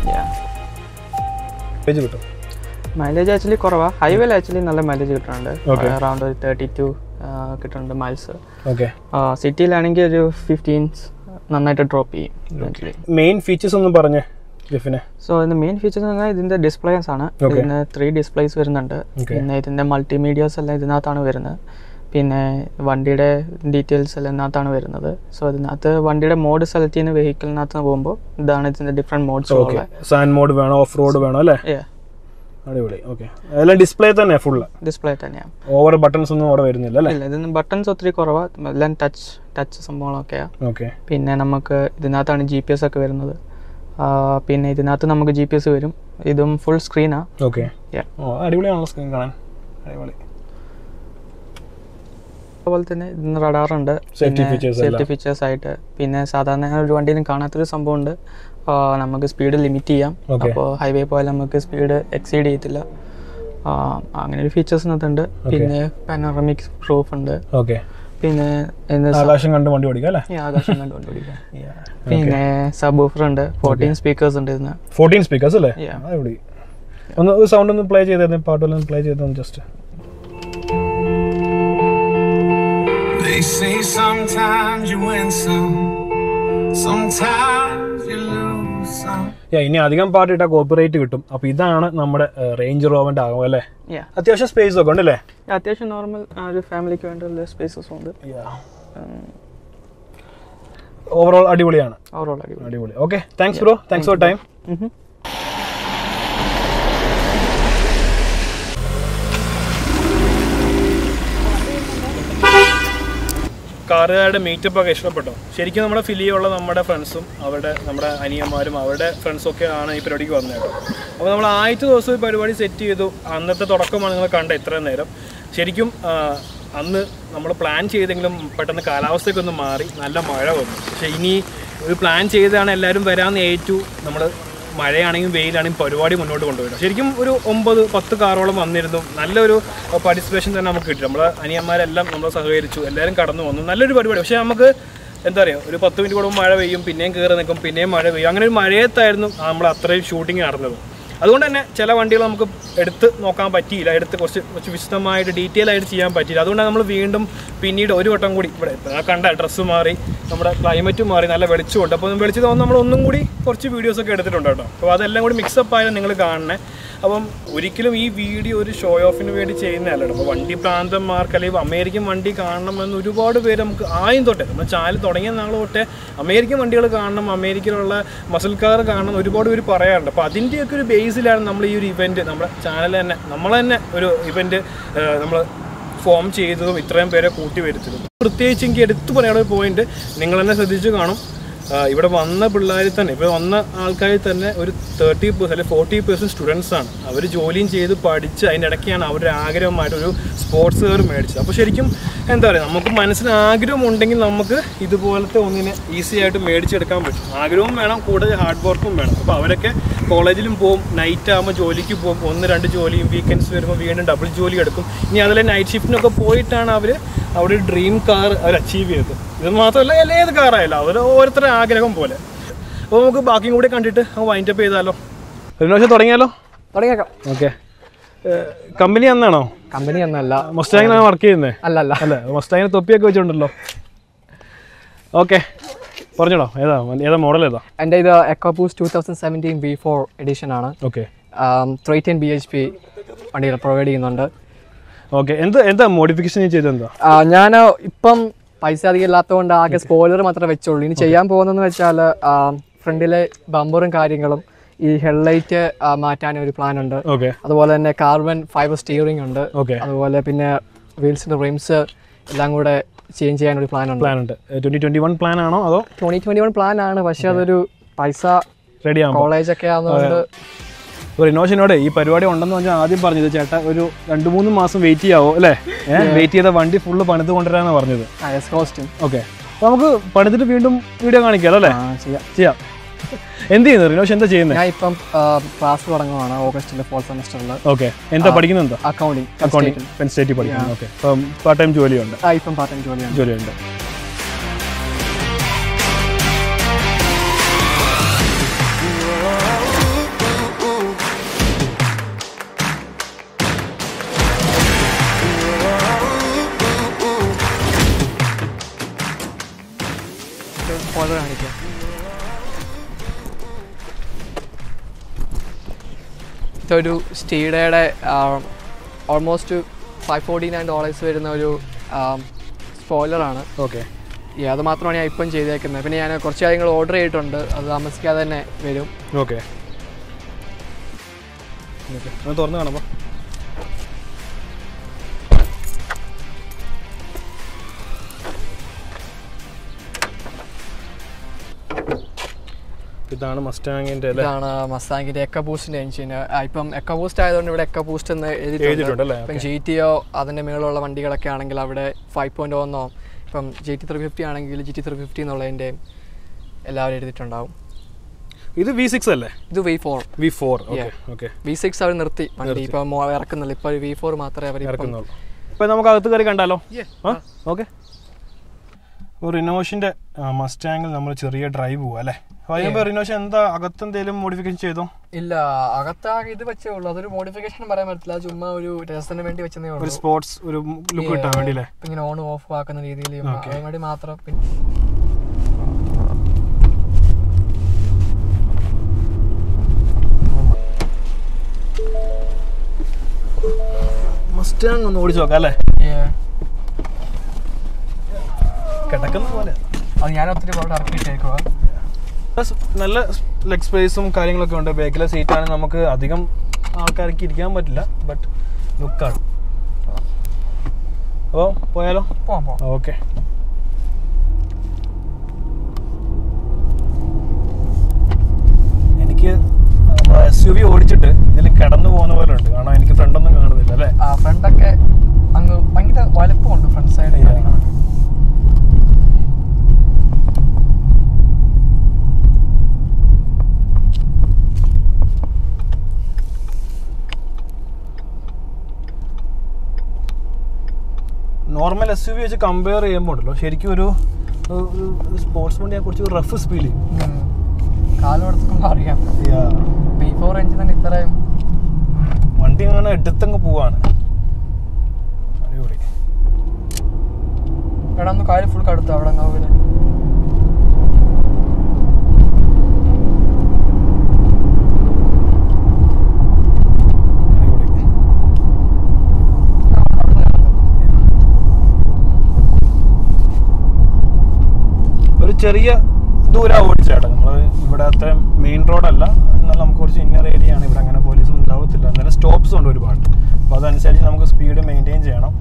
[SPEAKER 2] പേജ് കിട്ടും
[SPEAKER 6] മൈലേജ് ആക്ച്വലി കുറവാണ് ഹൈവേയിൽ ആക്ച്വലി നല്ല മൈലേജ് കിട്ടുന്നുണ്ട്
[SPEAKER 2] Okay.
[SPEAKER 6] അറൗണ്ട് ഒരു തേർട്ടി ടു കിട്ടുന്നുണ്ട് മൈൽസ്
[SPEAKER 2] ഓക്കെ
[SPEAKER 6] സിറ്റിയിലാണെങ്കിൽ ഒരു ഫിഫ്റ്റീൻസ് നന്നായിട്ട് ഡ്രോപ്പ് ചെയ്യും ആക്ച്വലി
[SPEAKER 2] മെയിൻ ഫീച്ചേഴ്സ് ഒന്നും പറഞ്ഞേ ജെഫിനെ
[SPEAKER 6] സോ ഇതിന്റെ മെയിൻ ഫീച്ചേഴ്സ് എന്ന് പറഞ്ഞാൽ ഇതിന്റെ ഡിസ്പ്ലേസ് ആണ്
[SPEAKER 2] Okay.
[SPEAKER 6] ഇതിന് ത്രീ ഡിസ്പ്ലേസ് വരുന്നുണ്ട്
[SPEAKER 2] Okay.
[SPEAKER 6] പിന്നെ ഇതിന്റെ മൾട്ടിമീഡിയാസ് എല്ലാം ഇതിനകത്താണ് വരുന്നത് പിന്നെ വണ്ടിയുടെ ഡീറ്റെയിൽസ് എല്ലാം ഇതിനകത്താണ് വരുന്നത് സോ ഇതിനകത്ത് വണ്ടിയുടെ മോഡ് സെലക്ട് ചെയ്യുന്ന വെഹിക്കിളിനകത്ത് പോകുമ്പോൾ ഇതാണ് ഇതിന്റെ different modes
[SPEAKER 2] okay sand mode വേണോ ഓഫ് റോഡ് വേണോ അല്ലേ അടിപൊളി ഓക്കെ എല്ലാം ഡിസ്പ്ലേ തന്നെ ഫുള്ള്
[SPEAKER 6] ഡിസ്പ്ലേ തന്നെയാണ്
[SPEAKER 2] ഓവർ ബട്ടൺസ് ഒന്നും അവിടെ വരുന്നില്ല അല്ലേ
[SPEAKER 6] ഇല്ല ഇതിന് ബട്ടൺസ് ഒത്തിരി കുറവാണ് എല്ലാം ടച്ച് ടച്ച് സംഭവങ്ങളൊക്കെയാണ്
[SPEAKER 2] ഓക്കെ
[SPEAKER 6] പിന്നെ നമുക്ക് ഇതിനകത്താണ് ജി പി എസ് ഒക്കെ വരുന്നത് ആ, പിന്നെ ഇതിനകത്ത് നമുക്ക് ജി പി എസ് വരും ഇതും ഫുൾ സ്ക്രീനാണ്
[SPEAKER 2] ഓക്കെ
[SPEAKER 6] Yeah.
[SPEAKER 2] ഓ അടിപൊളിയാണല്ലോ സ്ക്രീൻ കാണാൻ അടിപൊളി
[SPEAKER 6] അതുപോലെ തന്നെ ഇതിന് റഡാറുണ്ട്
[SPEAKER 2] Safety features
[SPEAKER 6] സേഫ്റ്റി
[SPEAKER 2] എല്ലാം.
[SPEAKER 6] ഫീച്ചേഴ്സ് ആയിട്ട് പിന്നെ സാധാരണ ഒരു വണ്ടിയിലും കാണാത്തൊരു സംഭവമുണ്ട് അപ്പോൾ നമുക്ക് സ്പീഡ് ലിമിറ്റ് ചെയ്യാം
[SPEAKER 2] Okay.
[SPEAKER 6] അപ്പോൾ ഹൈവേ പോയാൽ നമുക്ക് സ്പീഡ് എക്സീഡ് ചെയ്യത്തില്ല ആ, അങ്ങനെ ഒരു ഫീച്ചേഴ്സ് ഇതിനകത്തുണ്ട് പിന്നെ പാനോറമിക് പ്രൂഫ് ഉണ്ട്
[SPEAKER 2] ഓക്കെ
[SPEAKER 6] പിന്നെ എന്താ സ-
[SPEAKER 2] ആകാശം കണ്ട് വണ്ടി ഓടിക്കാം അല്ലേ
[SPEAKER 6] ഈ ആകാശം കണ്ടുകൊണ്ടിരിക്കാം പിന്നെ സബ് ഓഫർ ഉണ്ട് ഫോർട്ടീൻ സ്പീക്കേഴ്സ് ഉണ്ട് ഇതിന്
[SPEAKER 2] ഫോർട്ടീൻ സ്പീക്കേഴ്സ് അല്ലേ
[SPEAKER 6] Yeah.
[SPEAKER 2] അടിപൊളി ഒന്ന് സൗണ്ട് ഒന്ന് പ്ലേ ചെയ്തായിരുന്നു പാട്ടുമെല്ലാം പ്ലേ ചെയ്തു just
[SPEAKER 7] They say sometimes you win some, sometimes you lose some.
[SPEAKER 2] Yeah ഇനി അധികം പാട്ട് ഇട്ടാൽ കോപ്പിറൈറ്റ് കിട്ടും അപ്പോൾ ഇതാണ് നമ്മുടെ റേഞ്ച് റോവൻ്റെ ആകും അല്ലേ
[SPEAKER 6] Yeah.
[SPEAKER 2] അത്യാവശ്യം സ്പേസ് ഒക്കെ ഉണ്ടല്ലേ
[SPEAKER 6] അത്യാവശ്യം നോർമൽ ഒരു ഫാമിലിക്ക് വേണ്ട സ്പേസസും ഉണ്ട്
[SPEAKER 2] ഓവറോൾ അടിപൊളിയാണ്
[SPEAKER 6] ഓവറോൾ അടിപൊളി
[SPEAKER 2] അടിപൊളി okay thanks bro thanks for time കാറുകാരുടെ മീറ്റപ്പ് ഒക്കെ ഇഷ്ടപ്പെട്ടോ ശരിക്കും നമ്മുടെ ഫിലിയുള്ള നമ്മുടെ ഫ്രണ്ട്സും അവരുടെ നമ്മുടെ അനിയന്മാരും അവരുടെ ഫ്രണ്ട്സും ഒക്കെ ആണ് ഈ പരിപാടിക്ക് വന്നത് കേട്ടോ അപ്പോൾ നമ്മൾ ആദ്യത്തെ ദിവസം ഈ പരിപാടി സെറ്റ് ചെയ്തു അന്നത്തെ തുടക്കമാണ് നിങ്ങൾ കണ്ട ഇത്രയും നേരം ശരിക്കും ആ, അന്ന് നമ്മൾ പ്ലാൻ ചെയ്തെങ്കിലും പെട്ടെന്ന് കാലാവസ്ഥയൊക്കെ ഒന്ന് മാറി നല്ല മഴ വന്നു പക്ഷേ ഇനി ഒരു പ്ലാൻ ചെയ്താണ് എല്ലാവരും വരാമെന്ന് ഏറ്റു നമ്മൾ മഴയാണെങ്കിലും വെയിലാണെങ്കിലും പരിപാടി മുന്നോട്ട് കൊണ്ടുപോയി ശരിക്കും ഒരു ഒമ്പത് പത്ത് കാറോളം വന്നിരുന്നു നല്ലൊരു പാർട്ടിസിപ്പേഷൻ തന്നെ നമുക്ക് കിട്ടി നമ്മളെ അനിയന്മാരെല്ലാം നമ്മൾ സഹകരിച്ചു എല്ലാവരും കടന്നു വന്നു നല്ലൊരു പരിപാടി പക്ഷേ നമുക്ക് എന്താ പറയുക ഒരു പത്ത് മിനിറ്റ് കൂടുമ്പോൾ മഴ പെയ്യും പിന്നെയും കയറി നിൽക്കും പിന്നെയും മഴ പെയ്യും അങ്ങനെ ഒരു മഴയത്തായിരുന്നു നമ്മൾ അത്രയും ഷൂട്ടിങ് നടന്നത് അതുകൊണ്ട് തന്നെ ചില വണ്ടികൾ നമുക്ക് എടുത്ത് നോക്കാൻ പറ്റിയില്ല എടുത്ത് കുറച്ച് കുറച്ച് വിശദമായിട്ട് ഡീറ്റെയിൽ ആയിട്ട് ചെയ്യാൻ പറ്റിയില്ല അതുകൊണ്ടാണ് നമ്മൾ വീണ്ടും പിന്നീട് ഒരു വട്ടം കൂടി ഇവിടെ ഇപ്പൊ ആ കണ്ട ഡ്രസ്സ് മാറി നമ്മുടെ ക്ലൈമറ്റ് മാറി നല്ല വെളിച്ചമുണ്ട് അപ്പോൾ വെളിച്ചം തോന്നുന്നു നമ്മൾ ഒന്നും കൂടി കുറച്ച് വീഡിയോസ് ഒക്കെ എടുത്തിട്ടുണ്ട് കേട്ടോ അപ്പോൾ അതെല്ലാം കൂടി മിക്സപ്പ് ആയാലും നിങ്ങൾ കാണണേ അപ്പം ഒരിക്കലും ഈ വീഡിയോ ഒരു ഷോ ഓഫിന് വേണ്ടി ചെയ്യുന്നതല്ല കേട്ടോ അപ്പോൾ വണ്ടി പ്രാന്തന്മാർക്ക് അല്ലെങ്കിൽ അമേരിക്കൻ വണ്ടി കാണണമെന്ന് ഒരുപാട് പേര് നമുക്ക് ആദ്യം തൊട്ടേ നമ്മൾ ചാനൽ തുടങ്ങിയ നാൾ തൊട്ടേ അമേരിക്കൻ വണ്ടികൾ കാണണം അമേരിക്കയിലുള്ള മസിൽ കാർ കാണണം എന്ന് ഒരുപാട് പേര് പറയാറുണ്ട് അപ്പോൾ അതിൻ്റെയൊക്കെ ഒരു ബേസിലാണ് നമ്മൾ ഈ ഒരു ഇവൻറ്റ് നമ്മുടെ ചാനൽ തന്നെ നമ്മൾ തന്നെ ഒരു ഇവൻറ്റ് നമ്മൾ ഫോം ചെയ്തതും ഇത്രയും പേരെ കൂട്ടി വരുത്തതും പ്രത്യേകിച്ച് എനിക്ക് എടുത്തു പറയാനുള്ള ഒരു പോയിന്റ് നിങ്ങൾ തന്നെ ശ്രദ്ധിച്ചു കാണും ആ, ഇവിടെ വന്ന പിള്ളേരിൽ തന്നെ ഇവിടെ വന്ന ആൾക്കാരിൽ തന്നെ ഒരു തേർട്ടി പെർസെൻറ്റ് അല്ലെങ്കിൽ ഫോർട്ടി പെർസെൻറ്റ് സ്റ്റുഡൻസ് ആണ് അവർ ജോലിയും ചെയ്ത് പഠിച്ച് അതിൻ്റെ ഇടയ്ക്കാണ് അവരുടെ ആഗ്രഹമായിട്ട് ഒരു സ്പോർട്സ് കാർ മേടിച്ചത് അപ്പോൾ ശരിക്കും എന്താ പറയുക നമുക്ക് മനസ്സിന് ആഗ്രഹം ഉണ്ടെങ്കിൽ നമുക്ക് ഇതുപോലത്തെ ഒന്നിനെ ഈസി ആയിട്ട് മേടിച്ചെടുക്കാൻ പറ്റും ആഗ്രഹവും വേണം കൂടുതൽ ഹാർഡ് വർക്കും വേണം അപ്പോൾ അവരൊക്കെ കോളേജിലും പോകും നൈറ്റ് ആകുമ്പോൾ ജോലിക്ക് പോകും ഒന്ന് രണ്ട് ജോലിയും വീക്കെൻഡ്സ് വരുമ്പോൾ വീണ്ടും ഡബിൾ ജോലി എടുക്കും ഇനി അതിലെ നൈറ്റ് ഷിഫ്റ്റിനൊക്കെ പോയിട്ടാണ് അവർ അവിടെ ഡ്രീം കാർ അവർ അച്ചീവ് ചെയ്തത് ഇത് മാത്രമല്ല എല്ലാ ഏത് കാറായാലും അവർ ഓരോരുത്തരുടെ ആഗ്രഹം പോലെ അപ്പോൾ നമുക്ക് ബാക്കിയും കൂടി കണ്ടിട്ട് വൈൻഡ് അപ്പ് ചെയ്താലോ റിനോഷൻ തുടങ്ങിയാലോ
[SPEAKER 1] തുടങ്ങിയേക്കാം
[SPEAKER 2] ഓക്കെ കമ്പനി എന്നാണോ
[SPEAKER 1] കമ്പനി ഒന്നല്ല
[SPEAKER 2] മൊസ്റ്റാങ്ങിനാണ് വർക്ക് ചെയ്യുന്നത്
[SPEAKER 1] അല്ല അല്ല
[SPEAKER 2] അല്ലേ മൊസ്റ്റാങ്ങിന് തൊപ്പിയൊക്കെ വെച്ചിട്ടുണ്ടല്ലോ ഓക്കെ പറഞ്ഞോളോ ഏതാ ഏതാ മോഡൽ ഏതാ
[SPEAKER 1] എൻ്റെ ഇത് EcoBoost two thousand seventeen B four edition ആണ്
[SPEAKER 2] okay
[SPEAKER 1] three ten B H P വണ്ടികൾ പ്രൊവൈഡ് ചെയ്യുന്നുണ്ട്
[SPEAKER 2] ഓക്കെ എന്താ എന്താ മോഡിഫിക്കേഷൻ ചെയ്തത് എന്താ
[SPEAKER 1] ഞാൻ ഇപ്പം പൈസ അധികം ഇല്ലാത്തതുകൊണ്ട് ആകെ സ്പോയിലർ മാത്രമേ വെച്ചുള്ളൂ ഇനി ചെയ്യാൻ പോകുന്നതെന്ന് വെച്ചാൽ ഫ്രണ്ടിലെ ബമ്പറും കാര്യങ്ങളും ഈ ഹെഡ്ലൈറ്റ് മാറ്റാൻ ഒരു പ്ലാൻ ഉണ്ട്
[SPEAKER 2] ഓക്കെ
[SPEAKER 1] അതുപോലെ തന്നെ കാർബൺ ഫൈബർ സ്റ്റിയറിംഗ് ഉണ്ട്
[SPEAKER 2] ഓക്കെ
[SPEAKER 1] അതുപോലെ പിന്നെ വീൽസിൻ്റെ റിംസ് എല്ലാം കൂടെ ചേഞ്ച് ചെയ്യാൻ ഒരു പ്ലാൻ ഉണ്ട്
[SPEAKER 2] പ്ലാൻ ഉണ്ട് ട്വൻറ്റി ട്വൻറ്റി വൺ പ്ലാൻ ആണോ അതോ
[SPEAKER 1] ട്വൻറ്റി ട്വൻറ്റി വൺ പ്ലാൻ ആണ് പക്ഷെ അതൊരു പൈസ
[SPEAKER 2] റെഡി ആകുമ്പോൾ
[SPEAKER 1] കോളേജ് ഒക്കെ ആവുന്നതുകൊണ്ട്
[SPEAKER 2] റിനോഷനോട് ഈ പരിപാടി ഉണ്ടെന്ന് പറഞ്ഞാൽ ആദ്യം പറഞ്ഞത് ചേട്ടാ ഒരു രണ്ട് മൂന്ന് മാസം വെയിറ്റ് ചെയ്യാവോ അല്ലേ വെയിറ്റ് ചെയ്ത വണ്ടി ഫുള്ള് പണിത് കൊണ്ടുവരാന്നാണ് പറഞ്ഞത്
[SPEAKER 1] കോസ്റ്റും
[SPEAKER 2] ഓക്കെ അപ്പോൾ നമുക്ക് പണിതിട്ട് വീണ്ടും വീഡിയോ കാണിക്കാം അല്ലേ
[SPEAKER 1] ചെയ്യാം
[SPEAKER 2] ചെയ്യാം എന്ത് ചെയ്യുന്നത് റിനോഷ് എന്താ ചെയ്യുന്നത്
[SPEAKER 1] ഞാൻ ഇപ്പം ക്ലാസ് തുടങ്ങുവാണ് ഓഗസ്റ്റിലെ ഫോർത്ത് സെമസ്റ്ററിൽ
[SPEAKER 2] ഓക്കെ എന്താ പഠിക്കുന്നത് എന്താ
[SPEAKER 1] അക്കൗണ്ടിങ്
[SPEAKER 2] അക്കൗണ്ടിങ് പെൻ സ്റ്റേറ്റിൽ പഠിക്കുന്നു ഓക്കെ അപ്പം പാർട്ട് ടൈം ജോലിയുണ്ട്
[SPEAKER 1] ആ ഇപ്പം പാർട്ട് ടൈം ജോലിയാണ്
[SPEAKER 2] ജോലിയുണ്ട്
[SPEAKER 1] ഫോട്ടോ കാണിക്കാം ഇതൊരു സ്റ്റീഡയുടെ almost five forty nine dollars വരുന്ന ഒരു സ്പോയിലറാണ്
[SPEAKER 2] ഓക്കെ
[SPEAKER 1] ഈ അത് മാത്രമാണ് ഞാൻ ഇപ്പം ചെയ്തേക്കുന്നത് പിന്നെ ഞാൻ കുറച്ച് കാര്യങ്ങൾ ഓർഡർ ചെയ്തിട്ടുണ്ട് അത് താമസിക്കാതെ തന്നെ വരും
[SPEAKER 2] ഓക്കെ ഓക്കെ തുറന്ന് കാണാം ഇതാണ് മസ്റ്റാങ്ങിൻ്റെ അല്ലേ
[SPEAKER 1] ഇതാണ് മസ്താങ്കിന്റെ എക്ക ബൂസ്റ്റിന്റെ എഞ്ചിൻ ഇപ്പം എക്ക ബൂസ്റ്റ് ആയതുകൊണ്ട് ഇവിടെ എക്ക ബൂസ്റ്റ് എന്ന്
[SPEAKER 2] എഴുതിയിട്ടുണ്ട്
[SPEAKER 1] എഴുതിയിട്ടുണ്ട്
[SPEAKER 2] അല്ലേ?
[SPEAKER 1] ഇപ്പം ജി ടി ഒ അതിന്റെ മേളുള്ള വണ്ടികളൊക്കെ ആണെങ്കിൽ അവിടെ ഫൈവ് പോയിന്റ് ഒന്നോ ഇപ്പം ജി ടി ത്രീ ഫിഫ്റ്റി ആണെങ്കിൽ ജി ടി ത്രീ ഫിഫ്റ്റി എന്നുള്ളതിന്റെ എല്ലാവരും എഴുതിയിട്ടുണ്ടാവും
[SPEAKER 2] ഇത് വി സിക്സ് അല്ലേ
[SPEAKER 8] ഇത് V four
[SPEAKER 2] V four okay okay
[SPEAKER 8] V six അവർ നിർത്തി വണ്ടി ഇപ്പൊ മോ- ഇറക്കുന്നില്ല ഇപ്പൊ വി ഫോർ മാത്രമേ അവർ
[SPEAKER 2] ഇറക്കുന്നുള്ളൂ അപ്പോൾ നമുക്ക് അകത്ത് കയറി കണ്ടാലോ ആ ഓക്കെ ഒരു റിനോഷിൻ്റെ മസ്റ്റാങ്ങിൽ നമ്മൾ ചെറിയ ഡ്രൈവ് പോവാ അല്ലേ അപ്പോൾ അതിനുമ്പോൾ റിനോഷൻ എന്താ അകത്ത് എന്തെങ്കിലും മോഡിഫിക്കേഷൻ ചെയ്തോ
[SPEAKER 8] ഇല്ല അകത്താകെ ഇത് വെച്ചേ ഉള്ളൂ അതൊരു മോഡിഫിക്കേഷൻ പറയാൻ പറ്റില്ല അത് ചുമ്മാ ഒരു രസത്തിന് വേണ്ടി വെച്ചതേ
[SPEAKER 2] ഒരു
[SPEAKER 8] ഉള്ളൂ
[SPEAKER 2] സ്പോർട്സ് ഒരു ലുക്ക് കിട്ടാൻ വേണ്ടി അല്ലേ
[SPEAKER 8] ഇപ്പൊ ഇങ്ങനെ ഓൺ ഓഫ് ആക്കുന്ന രീതിയിൽ അതിന് വേണ്ടി മാത്രം പിന്നെ
[SPEAKER 2] മസ്റ്റാങ് ഒന്ന് ഓടിച്ചു നോക്കാം അല്ലേ
[SPEAKER 8] Yeah.
[SPEAKER 2] കിടക്കുന്ന പോലെ
[SPEAKER 8] അത് ഞാൻ ഒത്തിരി പോലെ ഇറക്കിയിട്ടേക്കുക
[SPEAKER 2] Plus നല്ല ലെഗ് സ്പേസും കാര്യങ്ങളൊക്കെ ഉണ്ട് ബാക്കിലെ സീറ്റാണ് നമുക്ക് അധികം ആൾക്കാർക്ക് ഇരിക്കാൻ പറ്റില്ല ബട്ട് ലുക്കാണ് അപ്പോൾ പോയാലോ
[SPEAKER 8] പോവാം പോവാം
[SPEAKER 2] ഓക്കെ എനിക്ക് എസ് യു വി ഓടിച്ചിട്ട് ഇതിൽ കിടന്നു പോകുന്ന പോലെ ഉണ്ട് കാരണം എനിക്ക് ഫ്രണ്ടൊന്നും കാണുന്നില്ല അല്ലേ
[SPEAKER 8] ആ ഫ്രണ്ടൊക്കെ അങ്ങ് ഭയങ്കര വലുപ്പമുണ്ട് ഫ്രണ്ട് സൈഡ് കാര്യങ്ങളൊക്കെ
[SPEAKER 2] നോർമൽ എസ് യു വി വെച്ച് കമ്പയർ ചെയ്യുമ്പോൾ ഉണ്ടല്ലോ ശരിക്കും ഒരു സ്പോർട്സ് വണ്ടിയെ കുറിച്ച് റഫ് സ്പീൽ ചെയ്യും
[SPEAKER 8] കാലെടുത്തുമ്പോൾ അറിയാം
[SPEAKER 2] Yeah.
[SPEAKER 8] ബി ഫോർ എഞ്ചിൻ തന്നെ ഇത്രയും
[SPEAKER 2] വണ്ടി അങ്ങനെ എടുത്തങ്ങ് പോവാണ് അടിപൊളി
[SPEAKER 8] എടാ ഒന്ന് കാല് ഫുൾ കടുത്തു അവിടെ നോവില്
[SPEAKER 2] അടിപൊളി ഒരു ചെറിയ ദൂരം ഓടിച്ചേട്ടാ നമ്മൾ ഇവിടെ അത്ര മെയിൻ റോഡല്ല എന്നാൽ നമുക്ക് കുറച്ച് ഇന്നർ ഏരിയ ആണ് ഇവിടെ അങ്ങനെ പോലീസ് ഉണ്ടാവത്തില്ല എന്നാലും സ്റ്റോപ്സ് ഉണ്ട് ഒരുപാട് അപ്പോൾ അതനുസരിച്ച് നമുക്ക് സ്പീഡ് മെയിൻറ്റെയിൻ ചെയ്യണം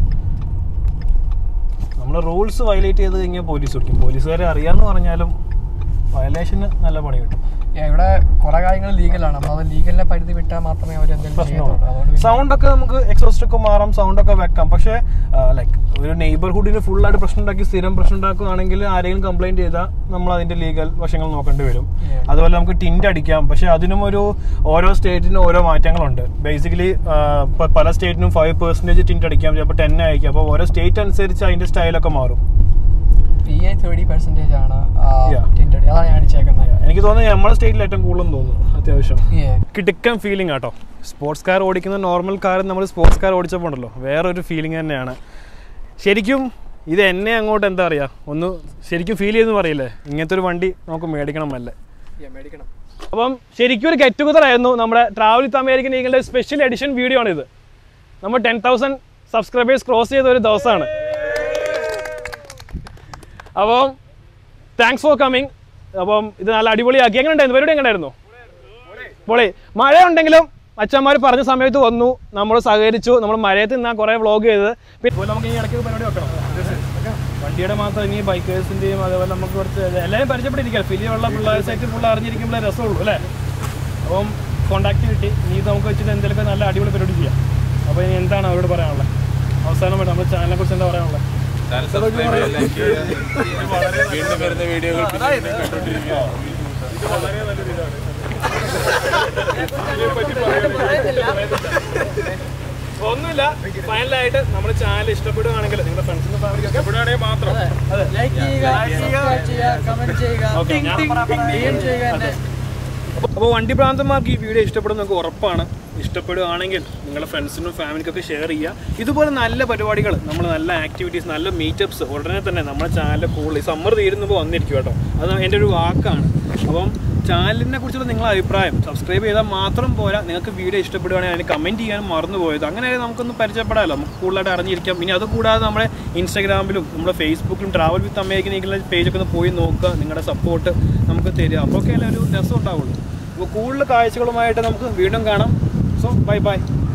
[SPEAKER 2] നമ്മൾ റൂൾസ് വയലേറ്റ് ചെയ്ത് കഴിഞ്ഞാൽ പോലീസ് പിടിക്കും പോലീസുകാരെ അറിയാമെന്ന് പറഞ്ഞാലും വയലേഷന് നല്ല പണി കിട്ടും
[SPEAKER 8] ഇവിടെ കുറെ കാര്യങ്ങൾ ലീഗലാണ് അപ്പൊ അത് ലീഗലിനെ പരിധി വിട്ടാൽ മാത്രമേ അവർ എന്തെങ്കിലും ചെയ്യത്തുള്ളൂ അതുകൊണ്ട് പിന്നെ-
[SPEAKER 2] സൗണ്ട് ഒക്കെ നമുക്ക് എക്സോസ്റ്റ് ഒക്കെ മാറാം സൗണ്ട് ഒക്കെ വെക്കാം പക്ഷേ ലൈക്ക് ഒരു നെയ്ബർഹുഡിന് ഫുൾ ആയിട്ട് പ്രശ്നം ഉണ്ടാക്കി സ്ഥിരം പ്രശ്നം ഉണ്ടാക്കുകയാണെങ്കിൽ ആരെങ്കിലും കംപ്ലൈന്റ് ചെയ്താൽ നമ്മൾ അതിന്റെ ലീഗൽ വശങ്ങൾ നോക്കേണ്ടി വരും
[SPEAKER 8] Yeah.
[SPEAKER 2] അതുപോലെ നമുക്ക് ടിൻറ്റ് അടിക്കാം പക്ഷേ അതിനും ഒരു ഓരോ സ്റ്റേറ്റിനും ഓരോ മാറ്റങ്ങളുണ്ട് ബേസിക്കലി പല സ്റ്റേറ്റിനും ഫൈവ് പെർസെൻറ്റേജ് ടിൻറ്റ് അടിക്കാം ചിലപ്പോൾ ടെൻ ആയിരിക്കും അപ്പോൾ ഓരോ സ്റ്റേറ്റ് അനുസരിച്ച് അതിന്റെ സ്റ്റൈലൊക്കെ മാറും
[SPEAKER 8] പി എ തേർട്ടി പെർസെന്റേജ് ആണ്
[SPEAKER 2] Yeah.
[SPEAKER 8] ടിൻറ്റടി അതാണ് ഞാൻ അടിച്ചേക്കുന്നത്
[SPEAKER 2] എനിക്ക് തോന്നുന്നു നമ്മുടെ സ്റ്റേറ്റിൽ ഏറ്റവും കൂടുതലും തോന്നുന്നു അത്യാവശ്യം
[SPEAKER 8] Yeah.
[SPEAKER 2] കിടുക്കൻ ഫീലിംഗ് ആട്ടോ സ്പോർട്സ് കാർ ഓടിക്കുന്ന നോർമൽ കാർ നമ്മൾ സ്പോർട്സ് കാർ ഓടിച്ചപ്പോൾ ഉണ്ടല്ലോ വേറൊരു ഫീലിംഗ് തന്നെയാണ് ശരിക്കും ഇത് എന്നെ അങ്ങോട്ട് എന്താ പറയുക ഒന്ന് ശരിക്കും ഫീൽ ചെയ്തെന്ന് പറയില്ലേ ഇങ്ങനത്തെ ഒരു വണ്ടി നമുക്ക് മേടിക്കണം അല്ലേ
[SPEAKER 8] Yeah, മേടിക്കണം
[SPEAKER 2] അപ്പം ശരിക്കും ഒരു ഗെറ്റ് ടുഗദർ ആയിരുന്നു നമ്മുടെ ട്രാവൽ വിത്ത് അമേരിക്കൻ ഈഗിളുടെ സ്പെഷ്യൽ എഡിഷൻ വീഡിയോ ആണിത് നമ്മൾ ടെൻ തൗസൻഡ് സബ്സ്ക്രൈബേഴ്സ് ക്രോസ് ചെയ്ത ഒരു ദിവസമാണ് അപ്പം താങ്ക്സ് ഫോർ കമ്മിങ് അപ്പം ഇത് നല്ല അടിപൊളിയാക്കി എങ്ങനെ ഉണ്ടായിരുന്നു പരിപാടി എങ്ങനെ ഉണ്ടായിരുന്നു പൊളി മഴ ഉണ്ടെങ്കിലും അച്ഛന്മാർ പറഞ്ഞ സമയത്ത് വന്നു നമ്മൾ സഹകരിച്ചു നമ്മൾ മഴയത്ത് നിന്നാ കുറേ വ്ളോഗ് ചെയ്ത് പിന്നെ നമുക്ക് ഈ ഇടയ്ക്ക് പരിപാടി വെക്കണം വണ്ടിയുടെ മാത്രം ഇനി ബൈക്കേഴ്സിൻ്റെയും അതേപോലെ നമുക്ക് കുറച്ച് എല്ലാവരും പരിചയപ്പെട്ടിരിക്കാം ഫിലിയുള്ള പിള്ളേഴ്സായിട്ട് ഫുൾ അറിഞ്ഞിരിക്കുമ്പോഴേ രസമുള്ളൂ അല്ലേ അപ്പം കോൺടാക്ട് കിട്ടി ഇനി ഇത് നമുക്ക് വെച്ചിട്ട് എന്തെങ്കിലുമൊക്കെ നല്ല അടിപൊളി പരിപാടി ചെയ്യാം അപ്പോൾ ഇനി എന്താണ് അവരോട് പറയാനുള്ളത് അവസാനമായിട്ട് നമ്മുടെ ചാനലിനെ കുറിച്ച് എന്താ പറയാനുള്ളത്
[SPEAKER 9] വീണ്ടും വരുന്ന വീഡിയോകൾ
[SPEAKER 2] ഒന്നുമില്ല ഫൈനലായിട്ട് നമ്മുടെ ചാനൽ ഇഷ്ടപ്പെടുകയാണെങ്കിൽ നിങ്ങളുടെ ഫ്രണ്ട്സിന്റെ ഫാമിലി ഇഷ്ടപ്പെടുകയാണെങ്കിൽ മാത്രം
[SPEAKER 8] ലൈക്ക് ചെയ്യുക സബ്സ്ക്രൈബ് ചെയ്യുക കമന്റ് ചെയ്യുക
[SPEAKER 2] Okay, ഞാൻ
[SPEAKER 8] DM ചെയ്യുക എന്നെ
[SPEAKER 2] അപ്പോൾ വണ്ടി ഭ്രാന്തന്മാർക്ക് ഈ വീഡിയോ ഇഷ്ടപ്പെടും നിങ്ങൾക്ക് ഉറപ്പാണ് ഇഷ്ടപ്പെടുകയാണെങ്കിൽ നിങ്ങളുടെ ഫ്രണ്ട്സിനും ഫാമിലിക്കൊക്കെ ഷെയർ ചെയ്യുക ഇതുപോലെ നല്ല പരിപാടികൾ നമ്മൾ നല്ല ആക്ടിവിറ്റീസ് നല്ല മീറ്റപ്സ് ഉടനെ തന്നെ നമ്മുടെ ചാനലിൽ കൂടുതൽ ഈ സമ്മർ തീരുന്നപ്പോൾ വന്നിരിക്കും കേട്ടോ അത് എൻ്റെ ഒരു വാക്കാണ് അപ്പം ചാനലിനെ കുറിച്ചുള്ള നിങ്ങളുടെ അഭിപ്രായം സബ്സ്ക്രൈബ് ചെയ്താൽ മാത്രം പോരാ നിങ്ങൾക്ക് വീഡിയോ ഇഷ്ടപ്പെടുകയാണെങ്കിൽ അതിന് കമൻറ്റ് ചെയ്യാൻ മറന്നു പോയത് അങ്ങനെ നമുക്കൊന്ന് പരിചയപ്പെടാമല്ലോ നമുക്ക് കൂടുതലായിട്ട് അറിഞ്ഞിരിക്കാം ഇനി അതുകൂടാതെ നമ്മുടെ ഇൻസ്റ്റാഗ്രാമിലും നമ്മുടെ ഫേസ്ബുക്കിലും ട്രാവൽ വിത്ത് അമേരിക്കൻ ഈഗിളിലെ പേജൊക്കെ ഒന്ന് പോയി നോക്കുക നിങ്ങളുടെ സപ്പോർട്ട് നമുക്ക് തരിക അപ്പോൾ ഒക്കെ ഒരു രസം ഉണ്ടാവുള്ളൂ അപ്പോൾ കൂടുതൽ കാഴ്ചകളുമായിട്ട് നമുക്ക് വീണ്ടും കാണാം സോ ബൈ ബൈ